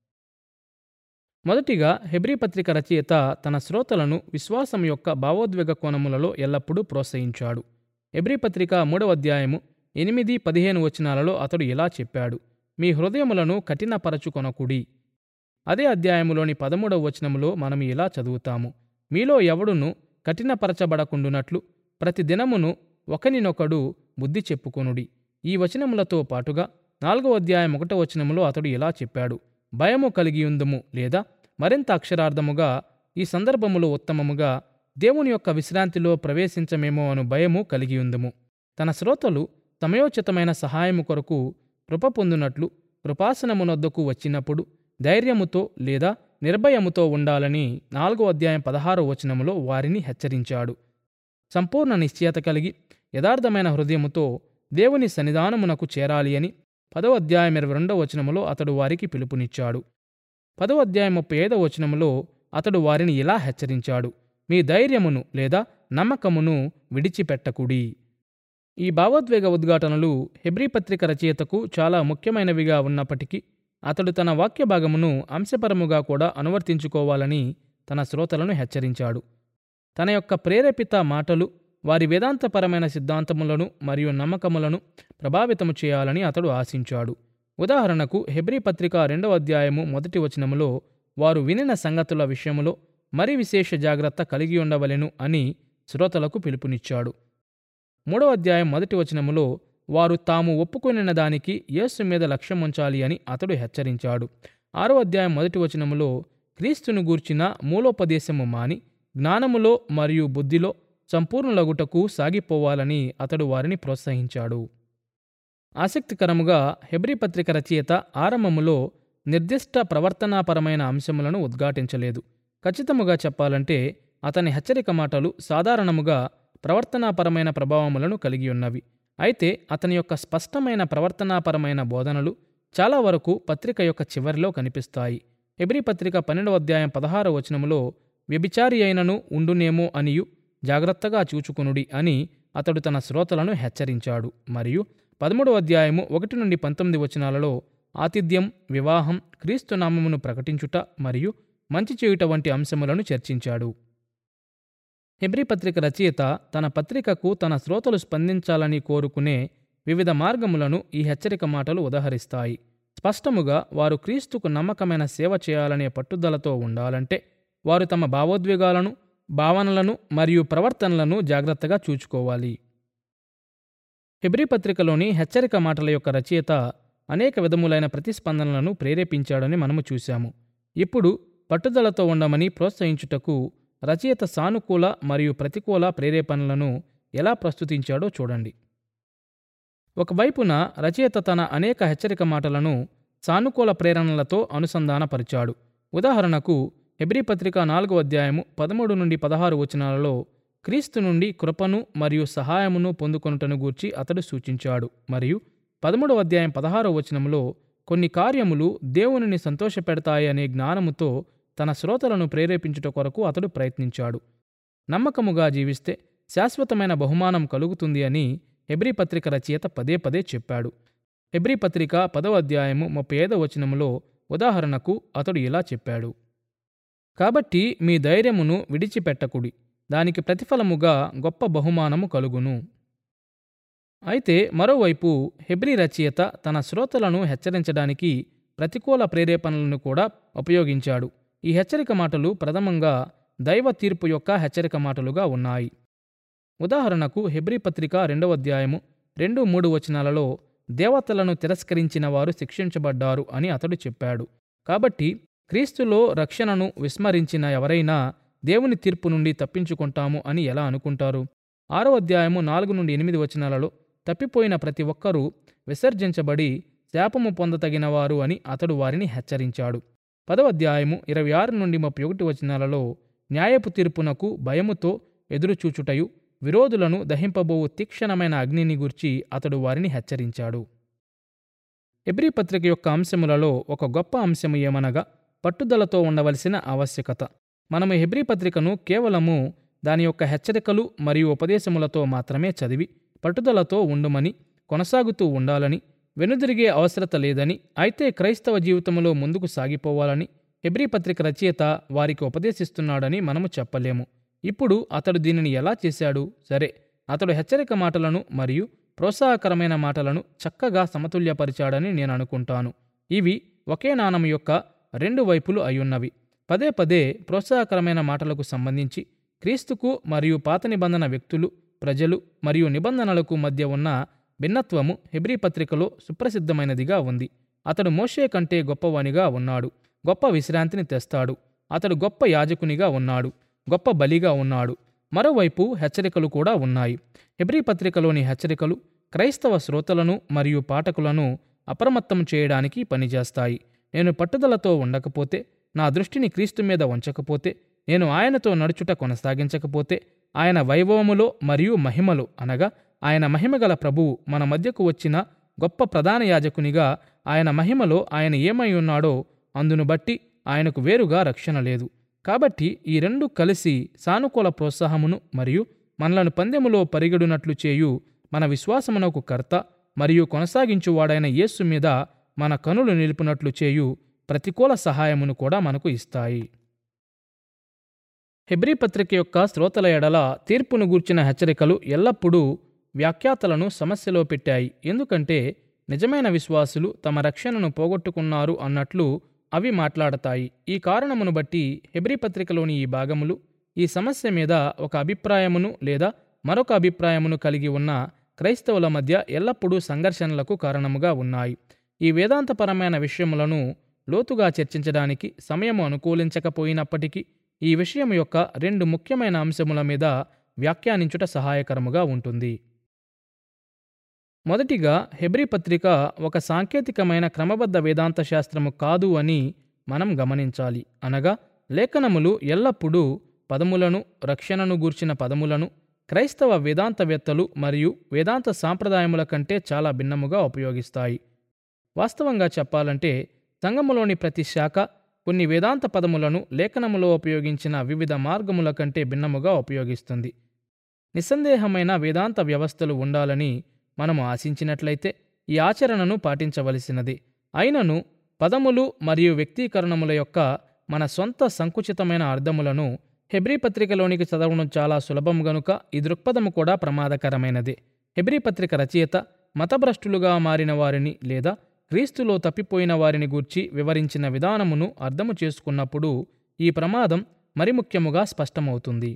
మొదటిగా హెబ్రీ పత్రిక రచయిత తన శ్రోతలను విశ్వాసం యొక్క భావోద్వేగ కోణములలో ఎల్లప్పుడూ ప్రోత్సహించాడు హెబ్రీ పత్రిక మూడవ అధ్యాయము ఎనిమిది పదిహేను వచనాలలో అతడు ఇలా చెప్పాడు మీ హృదయములను కఠినపరచుకొనకుడి అదే అధ్యాయములోని పదమూడవ వచనములో మనం ఇలా చదువుతాము మీలో ఎవడును కఠినపరచబడకుండునట్లు ప్రతి దినమును ఒకనినొకడు బుద్ధి చెప్పుకొనుడి ఈ వచనములతో పాటుగా నాలుగవ అధ్యాయం ఒకటో వచనములో అతడు ఇలా చెప్పాడు భయము కలిగియుందుము లేదా మరింత అక్షరార్థముగా ఈ సందర్భములో ఉత్తమముగా దేవుని యొక్క విశ్రాంతిలో ప్రవేశించమేమో అను భయము కలిగియుందుము తన శ్రోతలు సమయోచితమైన సహాయము కొరకు కృప పొందునట్లు కృపాసనమునొద్దకు వచ్చినప్పుడు ధైర్యముతో లేదా నిర్భయముతో ఉండాలని నాలుగో అధ్యాయం పదహారో వచనములో వారిని హెచ్చరించాడు సంపూర్ణ నిశ్చయత కలిగి యథార్థమైన హృదయముతో దేవుని సన్నిధానమునకు చేరాలి అని పదవ అధ్యాయం ఇరవై రెండవ వచనములో అతడు వారికి పిలుపునిచ్చాడు పదవ అధ్యాయం ముప్పై ఐదవ వచనములో అతడు వారిని ఇలా హెచ్చరించాడు మీ ధైర్యమును లేదా నమ్మకమును విడిచిపెట్టకుడి ఈ భావోద్వేగ ఉద్ఘాటనలు హెబ్రీ పత్రిక రచయితకు చాలా ముఖ్యమైనవిగా ఉన్నప్పటికీ అతడు తన వాక్య భాగమును అంశపరముగా కూడా అనువర్తించుకోవాలని తన శ్రోతలను హెచ్చరించాడు తన యొక్క ప్రేరేపిత మాటలు వారి వేదాంతపరమైన సిద్ధాంతములను మరియు నమ్మకములను ప్రభావితము చేయాలని అతడు ఆశించాడు ఉదాహరణకు హెబ్రీ పత్రిక రెండవ అధ్యాయము మొదటి వచనములో వారు వినిన సంగతుల విషయములో మరి విశేష జాగ్రత్త కలిగి ఉండవలెను అని శ్రోతలకు పిలుపునిచ్చాడు మూడవ అధ్యాయం మొదటి వచనములో వారు తాము ఒప్పుకొనిన దానికి యేసు మీద లక్ష్యం ఉంచాలి అని అతడు హెచ్చరించాడు ఆరో అధ్యాయం మొదటి వచనములో క్రీస్తును గూర్చిన మూలోపదేశము మాని జ్ఞానములో మరియు బుద్ధిలో సంపూర్ణలగుటకు సాగిపోవాలని అతడు వారిని ప్రోత్సహించాడు ఆసక్తికరముగా హెబ్రీ పత్రిక రచయిత ఆరంభములో నిర్దిష్ట ప్రవర్తనాపరమైన అంశములను ఉద్ఘాటించలేదు ఖచ్చితముగా చెప్పాలంటే అతని హెచ్చరిక మాటలు సాధారణముగా ప్రవర్తనాపరమైన ప్రభావములను కలిగి ఉన్నవి అయితే అతని యొక్క స్పష్టమైన ప్రవర్తనాపరమైన బోధనలు చాలా వరకు పత్రిక యొక్క చివరిలో కనిపిస్తాయి హెబ్రీ పత్రిక పన్నెండవ అధ్యాయం పదహారవ వచనములో వ్యభిచారి అయినను ఉండునేమో అనియు జాగ్రత్తగా చూచుకునుడి అని అతడు తన శ్రోతలను హెచ్చరించాడు మరియు పదమూడవ అధ్యాయము ఒకటి నుండి పంతొమ్మిది వచనాలలో ఆతిథ్యం వివాహం క్రీస్తు నామమును ప్రకటించుట మరియు మంచి చేయుట వంటి అంశములను చర్చించాడు హెబ్రీ పత్రిక రచయిత తన పత్రికకు తన శ్రోతలు స్పందించాలని కోరుకునే వివిధ మార్గములను ఈ హెచ్చరిక మాటలు ఉదహరిస్తాయి స్పష్టముగా వారు క్రీస్తుకు నమ్మకమైన సేవ చేయాలనే పట్టుదలతో ఉండాలంటే వారు తమ భావోద్వేగాలను భావనలను మరియు ప్రవర్తనలను జాగ్రత్తగా చూచుకోవాలి హెబ్రీ పత్రికలోని హెచ్చరిక మాటల యొక్క రచయిత అనేక విధములైన ప్రతిస్పందనలను ప్రేరేపించాడని మనము చూశాము ఇప్పుడు పట్టుదలతో ఉండమని ప్రోత్సహించుటకు రచయిత సానుకూల మరియు ప్రతికూల ప్రేరేపణలను ఎలా ప్రస్తుతించాడో చూడండి ఒకవైపున రచయిత తన అనేక హెచ్చరిక మాటలను సానుకూల ప్రేరణలతో అనుసంధానపరిచాడు ఉదాహరణకు హెబ్రీ పత్రిక నాలుగో అధ్యాయము పదమూడు నుండి పదహారు వచనాలలో క్రీస్తు నుండి కృపను మరియు సహాయమును పొందుకొనుటను గూర్చి అతడు సూచించాడు మరియు పదమూడవ అధ్యాయం పదహారో వచనములో కొన్ని కార్యములు దేవునిని సంతోషపెడతాయనే జ్ఞానముతో తన శ్రోతలను ప్రేరేపించుట కొరకు అతడు ప్రయత్నించాడు నమ్మకముగా జీవిస్తే శాశ్వతమైన బహుమానం కలుగుతుంది అని హెబ్రీ పత్రిక రచయిత పదే పదే చెప్పాడు హెబ్రీ పత్రిక పదవ అధ్యాయము ముప్పై ఐదవ వచనములో ఉదాహరణకు అతడు ఇలా చెప్పాడు కాబట్టి మీ ధైర్యమును విడిచిపెట్టకుడి దానికి ప్రతిఫలముగా గొప్ప బహుమానము కలుగును అయితే మరోవైపు హెబ్రీ రచయిత తన శ్రోతలను హెచ్చరించడానికి ప్రతికూల ప్రేరేపణలను కూడా ఉపయోగించాడు ఈ హెచ్చరిక మాటలు ప్రథమంగా దైవ తీర్పు యొక్క హెచ్చరిక మాటలుగా ఉన్నాయి ఉదాహరణకు హెబ్రీ పత్రిక రెండవ అధ్యాయము రెండు మూడు వచనాలలో దేవతలను తిరస్కరించిన వారు శిక్షించబడ్డారు అని అతడు చెప్పాడు కాబట్టి క్రీస్తులో రక్షణను విస్మరించిన ఎవరైనా దేవుని తీర్పు నుండి తప్పించుకుంటాము అని ఎలా అనుకుంటారు ఆరో అధ్యాయము నాలుగు నుండి ఎనిమిది వచనాలలో తప్పిపోయిన ప్రతి ఒక్కరూ విసర్జించబడి శాపము పొందతగినవారు అని అతడు వారిని హెచ్చరించాడు పదవ అధ్యాయము ఇరవై ఆరు నుండి ముప్పై ఒకటి వచనాలలో న్యాయపు తీర్పునకు భయముతో ఎదురుచూచుటయు విరోధులను దహింపబోవు తీక్షణమైన అగ్నిని గూర్చి అతడు వారిని హెచ్చరించాడు ఎబ్రీ పత్రిక యొక్క అంశములలో ఒక గొప్ప అంశము ఏమనగా పట్టుదలతో ఉండవలసిన ఆవశ్యకత మనము హెబ్రీ పత్రికను కేవలము దాని యొక్క హెచ్చరికలు మరియు ఉపదేశములతో మాత్రమే చదివి పట్టుదలతో ఉండుమని కొనసాగుతూ ఉండాలని వెనుదిరిగే అవసరత లేదని అయితే క్రైస్తవ జీవితంలో ముందుకు సాగిపోవాలని హెబ్రీ పత్రిక రచయిత వారికి ఉపదేశిస్తున్నాడని మనము చెప్పలేము ఇప్పుడు అతడు దీనిని ఎలా చేశాడు సరే అతడు హెచ్చరిక మాటలను మరియు ప్రోత్సాహకరమైన మాటలను చక్కగా సమతుల్యపరిచాడని నేను అనుకుంటాను ఇవి ఒకే నాణం యొక్క రెండు వైపులు అయ్యున్నవి పదే పదే ప్రోత్సాహకరమైన మాటలకు సంబంధించి క్రీస్తుకు మరియు పాత నిబంధన వ్యక్తులు ప్రజలు మరియు నిబంధనలకు మధ్య ఉన్న భిన్నత్వము హెబ్రీ పత్రికలో సుప్రసిద్ధమైనదిగా ఉంది అతడు మోషే కంటే గొప్పవానిగా ఉన్నాడు గొప్ప విశ్రాంతిని తెస్తాడు అతడు గొప్ప యాజకునిగా ఉన్నాడు గొప్ప బలిగా ఉన్నాడు మరోవైపు హెచ్చరికలు కూడా ఉన్నాయి హెబ్రీ పత్రికలోని హెచ్చరికలు క్రైస్తవ శ్రోతలను మరియు పాఠకులను అప్రమత్తం చేయడానికి పనిచేస్తాయి నేను పట్టుదలతో ఉండకపోతే నా దృష్టిని క్రీస్తు మీద ఉంచకపోతే నేను ఆయనతో నడుచుట కొనసాగించకపోతే ఆయన వైభవములో మరియు మహిమలో అనగా ఆయన మహిమగల ప్రభువు మన మధ్యకు వచ్చిన గొప్ప ప్రధాన యాజకునిగా ఆయన మహిమలో ఆయన ఏమై ఉన్నాడో అందును బట్టి ఆయనకు వేరుగా రక్షణ లేదు కాబట్టి ఈ రెండు కలిసి సానుకూల ప్రోత్సాహమును మరియు మనలను పందెములో పరిగెడునట్లు చేయు మన విశ్వాసమునకు కర్త మరియు కొనసాగించువాడైన యేసు మీద మన కనులు నిలుపునట్లు చేయు ప్రతికూల సహాయమును కూడా మనకు ఇస్తాయి హెబ్రీ పత్రిక యొక్క శ్రోతల ఎడల తీర్పును గూర్చిన హెచ్చరికలు ఎల్లప్పుడూ వ్యాఖ్యాతలను సమస్యలో పెట్టాయి ఎందుకంటే నిజమైన విశ్వాసులు తమ రక్షణను పోగొట్టుకున్నారు అన్నట్లు అవి మాట్లాడతాయి ఈ కారణమును బట్టి హెబ్రీ పత్రికలోని ఈ భాగములు ఈ సమస్య మీద ఒక అభిప్రాయమును లేదా మరొక అభిప్రాయమును కలిగి ఉన్న క్రైస్తవుల మధ్య ఎల్లప్పుడూ సంఘర్షణలకు కారణముగా ఉన్నాయి ఈ వేదాంతపరమైన విషయములను లోతుగా చర్చించడానికి సమయము అనుకూలించకపోయినప్పటికీ ఈ విషయం యొక్క రెండు ముఖ్యమైన అంశముల మీద వ్యాఖ్యానించుట సహాయకరముగా ఉంటుంది మొదటిగా హెబ్రీ పత్రిక ఒక సాంకేతికమైన క్రమబద్ధ వేదాంత శాస్త్రము కాదు అని మనం గమనించాలి అనగా లేఖనములు ఎల్లప్పుడూ పదములను రక్షణను గూర్చిన పదములను క్రైస్తవ వేదాంతవేత్తలు మరియు వేదాంత సాంప్రదాయముల కంటే చాలా భిన్నముగా ఉపయోగిస్తాయి వాస్తవంగా చెప్పాలంటే సంఘములోని ప్రతి శాఖ కొన్ని వేదాంత పదములను లేఖనములో ఉపయోగించిన వివిధ మార్గముల కంటే భిన్నముగా ఉపయోగిస్తుంది నిస్సందేహమైన వేదాంత వ్యవస్థలు ఉండాలని మనము ఆశించినట్లయితే ఈ ఆచరణను పాటించవలసినది అయినను పదములు మరియు వ్యక్తీకరణముల యొక్క మన సొంత సంకుచితమైన అర్థములను హెబ్రీ పత్రికలోనికి చదవడం చాలా సులభం గనుక ఈ దృక్పథము కూడా ప్రమాదకరమైనది హెబ్రీ పత్రిక రచయిత మతభ్రష్టులుగా మారిన వారిని లేదా క్రీస్తులో తప్పిపోయిన వారిని గూర్చి వివరించిన విధానమును అర్థము చేసుకున్నప్పుడు ఈ ప్రమాదం మరి ముఖ్యముగా స్పష్టమవుతుంది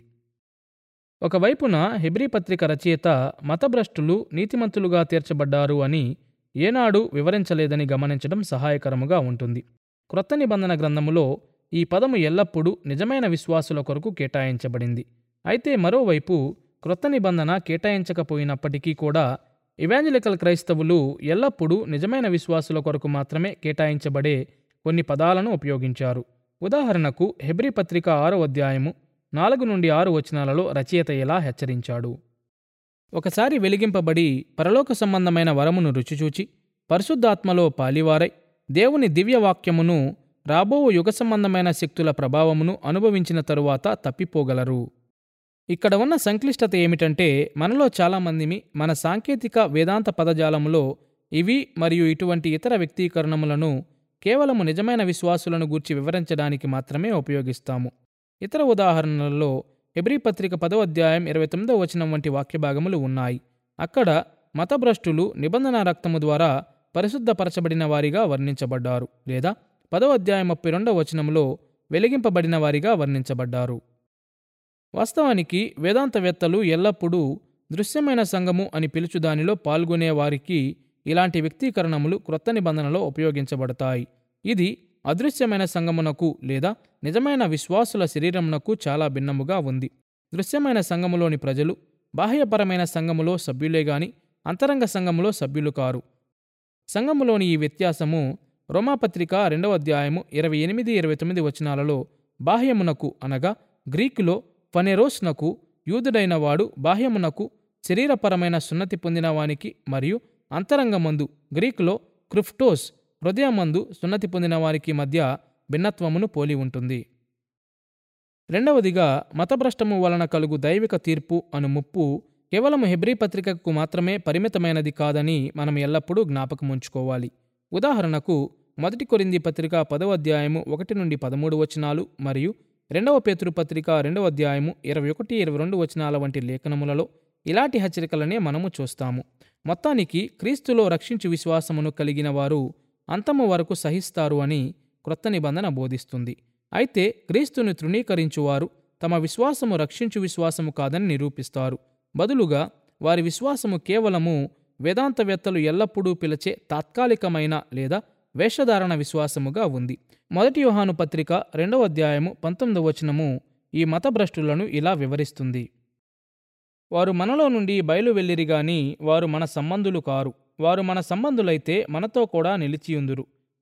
ఒకవైపున హెబ్రీ పత్రిక రచయిత మతభ్రష్టులు నీతిమంతులుగా తీర్చబడ్డారు అని ఏనాడు వివరించలేదని గమనించడం సహాయకరముగా ఉంటుంది క్రొత్త నిబంధన గ్రంథములో ఈ పదము ఎల్లప్పుడూ నిజమైన విశ్వాసుల కొరకు కేటాయించబడింది అయితే మరోవైపు క్రొత్త నిబంధన కేటాయించకపోయినప్పటికీ కూడా ఇవాంజలికల్ క్రైస్తవులు ఎల్లప్పుడూ నిజమైన విశ్వాసుల కొరకు మాత్రమే కేటాయించబడే కొన్ని పదాలను ఉపయోగించారు ఉదాహరణకు హెబ్రీ పత్రిక ఆరో అధ్యాయము నాలుగు నుండి ఆరు వచనాలలో రచయిత ఇలా హెచ్చరించాడు ఒకసారి వెలిగింపబడి పరలోక సంబంధమైన వరమును రుచిచూచి పరిశుద్ధాత్మలో పాలివారై దేవుని దివ్యవాక్యమును రాబో యుగ సంబంధమైన శక్తుల ప్రభావమును అనుభవించిన తరువాత తప్పిపోగలరు ఇక్కడ ఉన్న సంక్లిష్టత ఏమిటంటే మనలో చాలామందిమి మన సాంకేతిక వేదాంత పదజాలములో ఇవి మరియు ఇటువంటి ఇతర వ్యక్తీకరణములను కేవలము నిజమైన విశ్వాసులను గూర్చి వివరించడానికి మాత్రమే ఉపయోగిస్తాము ఇతర ఉదాహరణలలో హెబ్రీ పత్రిక పదో అధ్యాయం ఇరవై తొమ్మిదో వచనం వంటి వాక్యభాగములు ఉన్నాయి అక్కడ మతభ్రష్టులు నిబంధన రక్తము ద్వారా పరిశుద్ధపరచబడిన వారిగా వర్ణించబడ్డారు లేదా పదో అధ్యాయం ముప్పై రెండవ వచనంలో వెలిగింపబడిన వారిగా వర్ణించబడ్డారు వాస్తవానికి వేదాంతవేత్తలు ఎల్లప్పుడూ దృశ్యమైన సంఘము అని పిలుచు దానిలో పాల్గొనే వారికి ఇలాంటి వ్యక్తీకరణములు క్రొత్త నిబంధనలో ఉపయోగించబడతాయి ఇది అదృశ్యమైన సంఘమునకు లేదా నిజమైన విశ్వాసుల శరీరమునకు చాలా భిన్నముగా ఉంది దృశ్యమైన సంఘములోని ప్రజలు బాహ్యపరమైన సంఘములో సభ్యులే గాని అంతరంగ సంఘములో సభ్యులు కారు సంఘములోని ఈ వ్యత్యాసము రోమాపత్రిక రెండవ అధ్యాయము ఇరవై ఎనిమిది ఇరవై తొమ్మిది వచనాలలో బాహ్యమునకు అనగా గ్రీకులో ఫనెరోస్నకు యూదుడైన వాడు బాహ్యమునకు శరీరపరమైన సున్నతి పొందిన వానికి మరియు అంతరంగమందు గ్రీకులో క్రిఫ్టోస్ హృదయమందు సున్నతి పొందిన వారికి మధ్య భిన్నత్వమును పోలి ఉంటుంది రెండవదిగా మతభ్రష్టము వలన కలుగు దైవిక తీర్పు అను ముప్పు కేవలం హెబ్రీ పత్రికకు మాత్రమే పరిమితమైనది కాదని మనం ఎల్లప్పుడూ జ్ఞాపకముంచుకోవాలి ఉదాహరణకు మొదటి కొరింది పత్రిక పదవ అధ్యాయము ఒకటి నుండి పదమూడు వచనాలు మరియు రెండవ పేతురు పత్రిక రెండవ అధ్యాయము ఇరవై ఒకటి ఇరవై రెండు వచనాల వంటి లేఖనములలో ఇలాంటి హెచ్చరికలనే మనము చూస్తాము మొత్తానికి క్రీస్తులో రక్షించు విశ్వాసమును కలిగిన వారు అంతము వరకు సహిస్తారు అని క్రొత్త నిబంధన బోధిస్తుంది అయితే క్రీస్తును తృణీకరించువారు తమ విశ్వాసము రక్షించు విశ్వాసము కాదని నిరూపిస్తారు బదులుగా వారి విశ్వాసము కేవలము వేదాంతవేత్తలు ఎల్లప్పుడూ పిలిచే తాత్కాలికమైన లేదా వేషధారణ విశ్వాసముగా ఉంది మొదటి యోహాను పత్రిక రెండవ అధ్యాయము పంతొమ్మిదవ వచనము ఈ మతభ్రష్టులను ఇలా వివరిస్తుంది వారు మనలో నుండి బయలు వెళ్ళిరి గాని వారు మన సంబంధులు కారు వారు మన సంబంధులైతే మనతో కూడా నిలిచియుందురు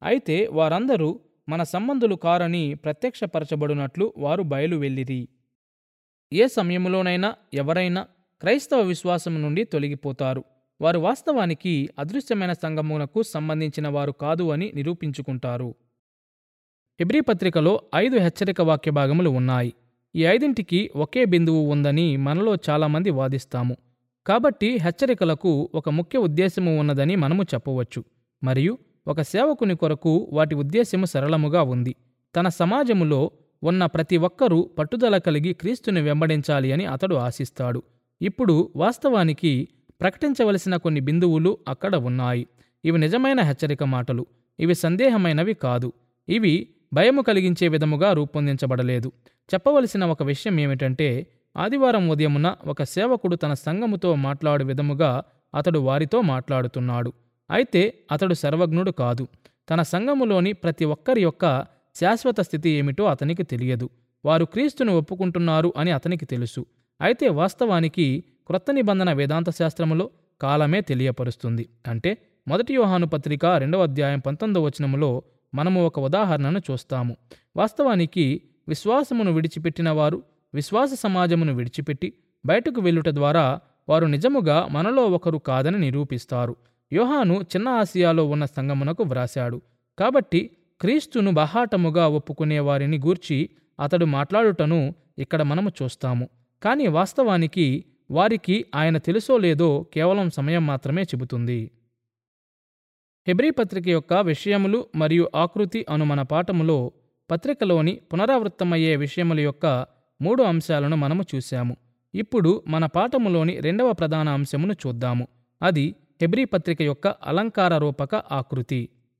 అయితే వారందరూ మన సంబంధులు కారని ప్రత్యక్షపరచబడినట్లు వారు బయలు వెళ్ళిరి ఏ సమయంలోనైనా ఎవరైనా క్రైస్తవ విశ్వాసం నుండి తొలగిపోతారు వారు వాస్తవానికి అదృశ్యమైన సంగమునకు సంబంధించిన వారు కాదు అని నిరూపించుకుంటారు హెబ్రీ పత్రికలో ఐదు హెచ్చరిక వాక్య భాగములు ఉన్నాయి ఈ ఐదింటికి ఒకే బిందువు ఉందని మనలో చాలామంది వాదిస్తాము కాబట్టి హెచ్చరికలకు ఒక ముఖ్య ఉద్దేశము ఉన్నదని మనము చెప్పవచ్చు మరియు ఒక సేవకుని కొరకు వాటి ఉద్దేశ్యము సరళముగా ఉంది తన సమాజములో ఉన్న ప్రతి ఒక్కరూ పట్టుదల కలిగి క్రీస్తుని వెంబడించాలి అని అతడు ఆశిస్తాడు ఇప్పుడు వాస్తవానికి ప్రకటించవలసిన కొన్ని బిందువులు అక్కడ ఉన్నాయి ఇవి నిజమైన హెచ్చరిక మాటలు ఇవి సందేహమైనవి కాదు ఇవి భయము కలిగించే విధముగా రూపొందించబడలేదు చెప్పవలసిన ఒక విషయం ఏమిటంటే ఆదివారం ఉదయమున ఒక సేవకుడు తన సంఘముతో మాట్లాడు విధముగా అతడు వారితో మాట్లాడుతున్నాడు అయితే అతడు సర్వజ్ఞుడు కాదు తన సంఘములోని ప్రతి ఒక్కరి యొక్క శాశ్వత స్థితి ఏమిటో అతనికి తెలియదు వారు క్రీస్తును ఒప్పుకుంటున్నారు అని అతనికి తెలుసు అయితే వాస్తవానికి క్రొత్త నిబంధన వేదాంత శాస్త్రములో కాలమే తెలియపరుస్తుంది అంటే మొదటి యోహాను పత్రిక రెండవ అధ్యాయం పంతొమ్మిదవ వచనములో మనము ఒక ఉదాహరణను చూస్తాము వాస్తవానికి విశ్వాసమును విడిచిపెట్టిన వారు విశ్వాస సమాజమును విడిచిపెట్టి బయటకు వెళ్ళుట ద్వారా వారు నిజముగా మనలో ఒకరు కాదని నిరూపిస్తారు యోహాను చిన్న ఆసియాలో ఉన్న సంగమునకు వ్రాశాడు కాబట్టి క్రీస్తును బహాటముగా ఒప్పుకునే వారిని గూర్చి అతడు మాట్లాడుటను ఇక్కడ మనము చూస్తాము కానీ వాస్తవానికి వారికి ఆయన తెలుసో లేదో కేవలం సమయం మాత్రమే చెబుతుంది హెబ్రీ పత్రిక యొక్క విషయములు మరియు ఆకృతి అను మన పాఠములో పత్రికలోని పునరావృత్తమయ్యే విషయముల యొక్క మూడు అంశాలను మనము చూశాము ఇప్పుడు మన పాఠములోని రెండవ ప్రధాన అంశమును చూద్దాము అది హెబ్రీ పత్రిక యొక్క అలంకార రూపక ఆకృతి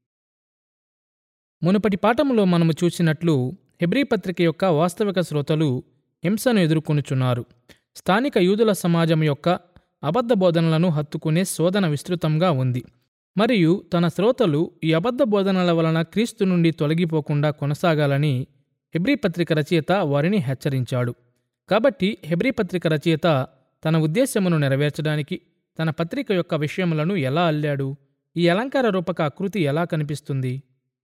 మునుపటి పాఠములో మనము చూసినట్లు హెబ్రీ పత్రిక యొక్క వాస్తవిక శ్రోతలు హింసను ఎదుర్కొనుచున్నారు స్థానిక యూదుల సమాజం యొక్క అబద్ధ బోధనలను హత్తుకునే శోధన విస్తృతంగా ఉంది మరియు తన శ్రోతలు ఈ అబద్ధ బోధనల వలన క్రీస్తు నుండి తొలగిపోకుండా కొనసాగాలని హెబ్రీ పత్రిక రచయిత వారిని హెచ్చరించాడు కాబట్టి హెబ్రీ పత్రిక రచయిత తన ఉద్దేశ్యమును నెరవేర్చడానికి తన పత్రిక యొక్క విషయములను ఎలా అల్లాడు ఈ అలంకార రూపక ఆకృతి ఎలా కనిపిస్తుంది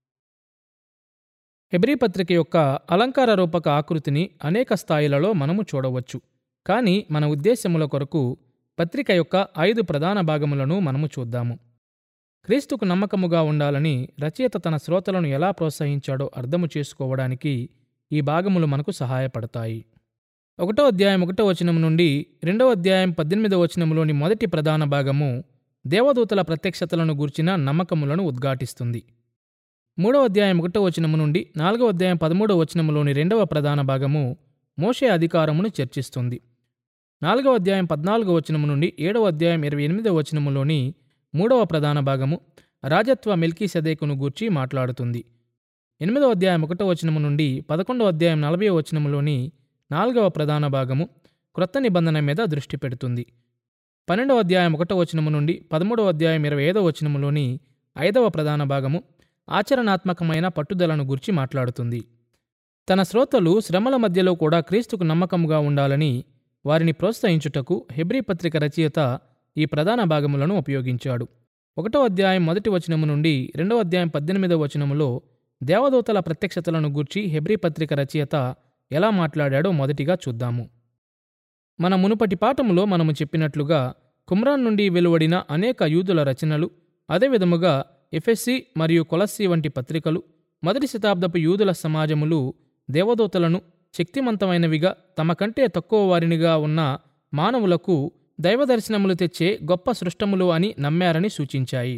హెబ్రీ పత్రిక యొక్క అలంకార రూపక ఆకృతిని అనేక స్థాయిలలో మనము చూడవచ్చు కానీ మన ఉద్దేశ్యముల కొరకు పత్రిక యొక్క ఐదు ప్రధాన భాగములను మనము చూద్దాము క్రీస్తుకు నమ్మకముగా ఉండాలని రచయిత తన శ్రోతలను ఎలా ప్రోత్సహించాడో అర్థము చేసుకోవడానికి ఈ భాగములు మనకు సహాయపడతాయి ఒకటో అధ్యాయం ఒకటో వచనం నుండి రెండో అధ్యాయం పద్దెనిమిదో వచనములోని మొదటి ప్రధాన భాగము దేవదూతల ప్రత్యక్షతలను గూర్చిన నమ్మకములను ఉద్ఘాటిస్తుంది మూడవ అధ్యాయం ఒకటో వచనము నుండి నాలుగవ అధ్యాయం పదమూడవ వచనములోని రెండవ ప్రధాన భాగము మోషే అధికారమును చర్చిస్తుంది నాలుగవ అధ్యాయం పద్నాలుగవ వచనము నుండి ఏడవ అధ్యాయం ఇరవై ఎనిమిదవ వచనములోని మూడవ ప్రధాన భాగము రాజత్వ మిల్కీ సదేకును గూర్చి మాట్లాడుతుంది ఎనిమిదవ అధ్యాయం ఒకటో వచనము నుండి పదకొండవ అధ్యాయం నలభై వచనములోని నాలుగవ ప్రధాన భాగము క్రొత్త నిబంధన మీద దృష్టి పెడుతుంది పన్నెండవ అధ్యాయం ఒకటో వచనము నుండి పదమూడవ అధ్యాయం ఇరవై ఐదవ వచనములోని ఐదవ ప్రధాన భాగము ఆచరణాత్మకమైన పట్టుదలను గురించి మాట్లాడుతుంది తన శ్రోతలు శ్రమల మధ్యలో కూడా క్రీస్తుకు నమ్మకముగా ఉండాలని వారిని ప్రోత్సహించుటకు హెబ్రీ పత్రిక రచయిత ఈ ప్రధాన భాగములను ఉపయోగించాడు ఒకటో అధ్యాయం మొదటి వచనము నుండి రెండవ అధ్యాయం పద్దెనిమిదవ వచనములో దేవదూతల ప్రత్యక్షతలను గూర్చి హెబ్రీ పత్రిక రచయిత ఎలా మాట్లాడాడో మొదటిగా చూద్దాము మన మునుపటి పాఠములో మనము చెప్పినట్లుగా కుమ్రాన్ నుండి వెలువడిన అనేక యూదుల రచనలు అదేవిధముగా ఎఫెస్సి మరియు కొలస్సి వంటి పత్రికలు మొదటి శతాబ్దపు యూదుల సమాజములు దేవదూతలను శక్తివంతమైనవిగా తమ కంటే తక్కువ వారినిగా ఉన్న మానవులకు దైవదర్శనములు తెచ్చే గొప్ప సృష్టములు అని నమ్మారని సూచించాయి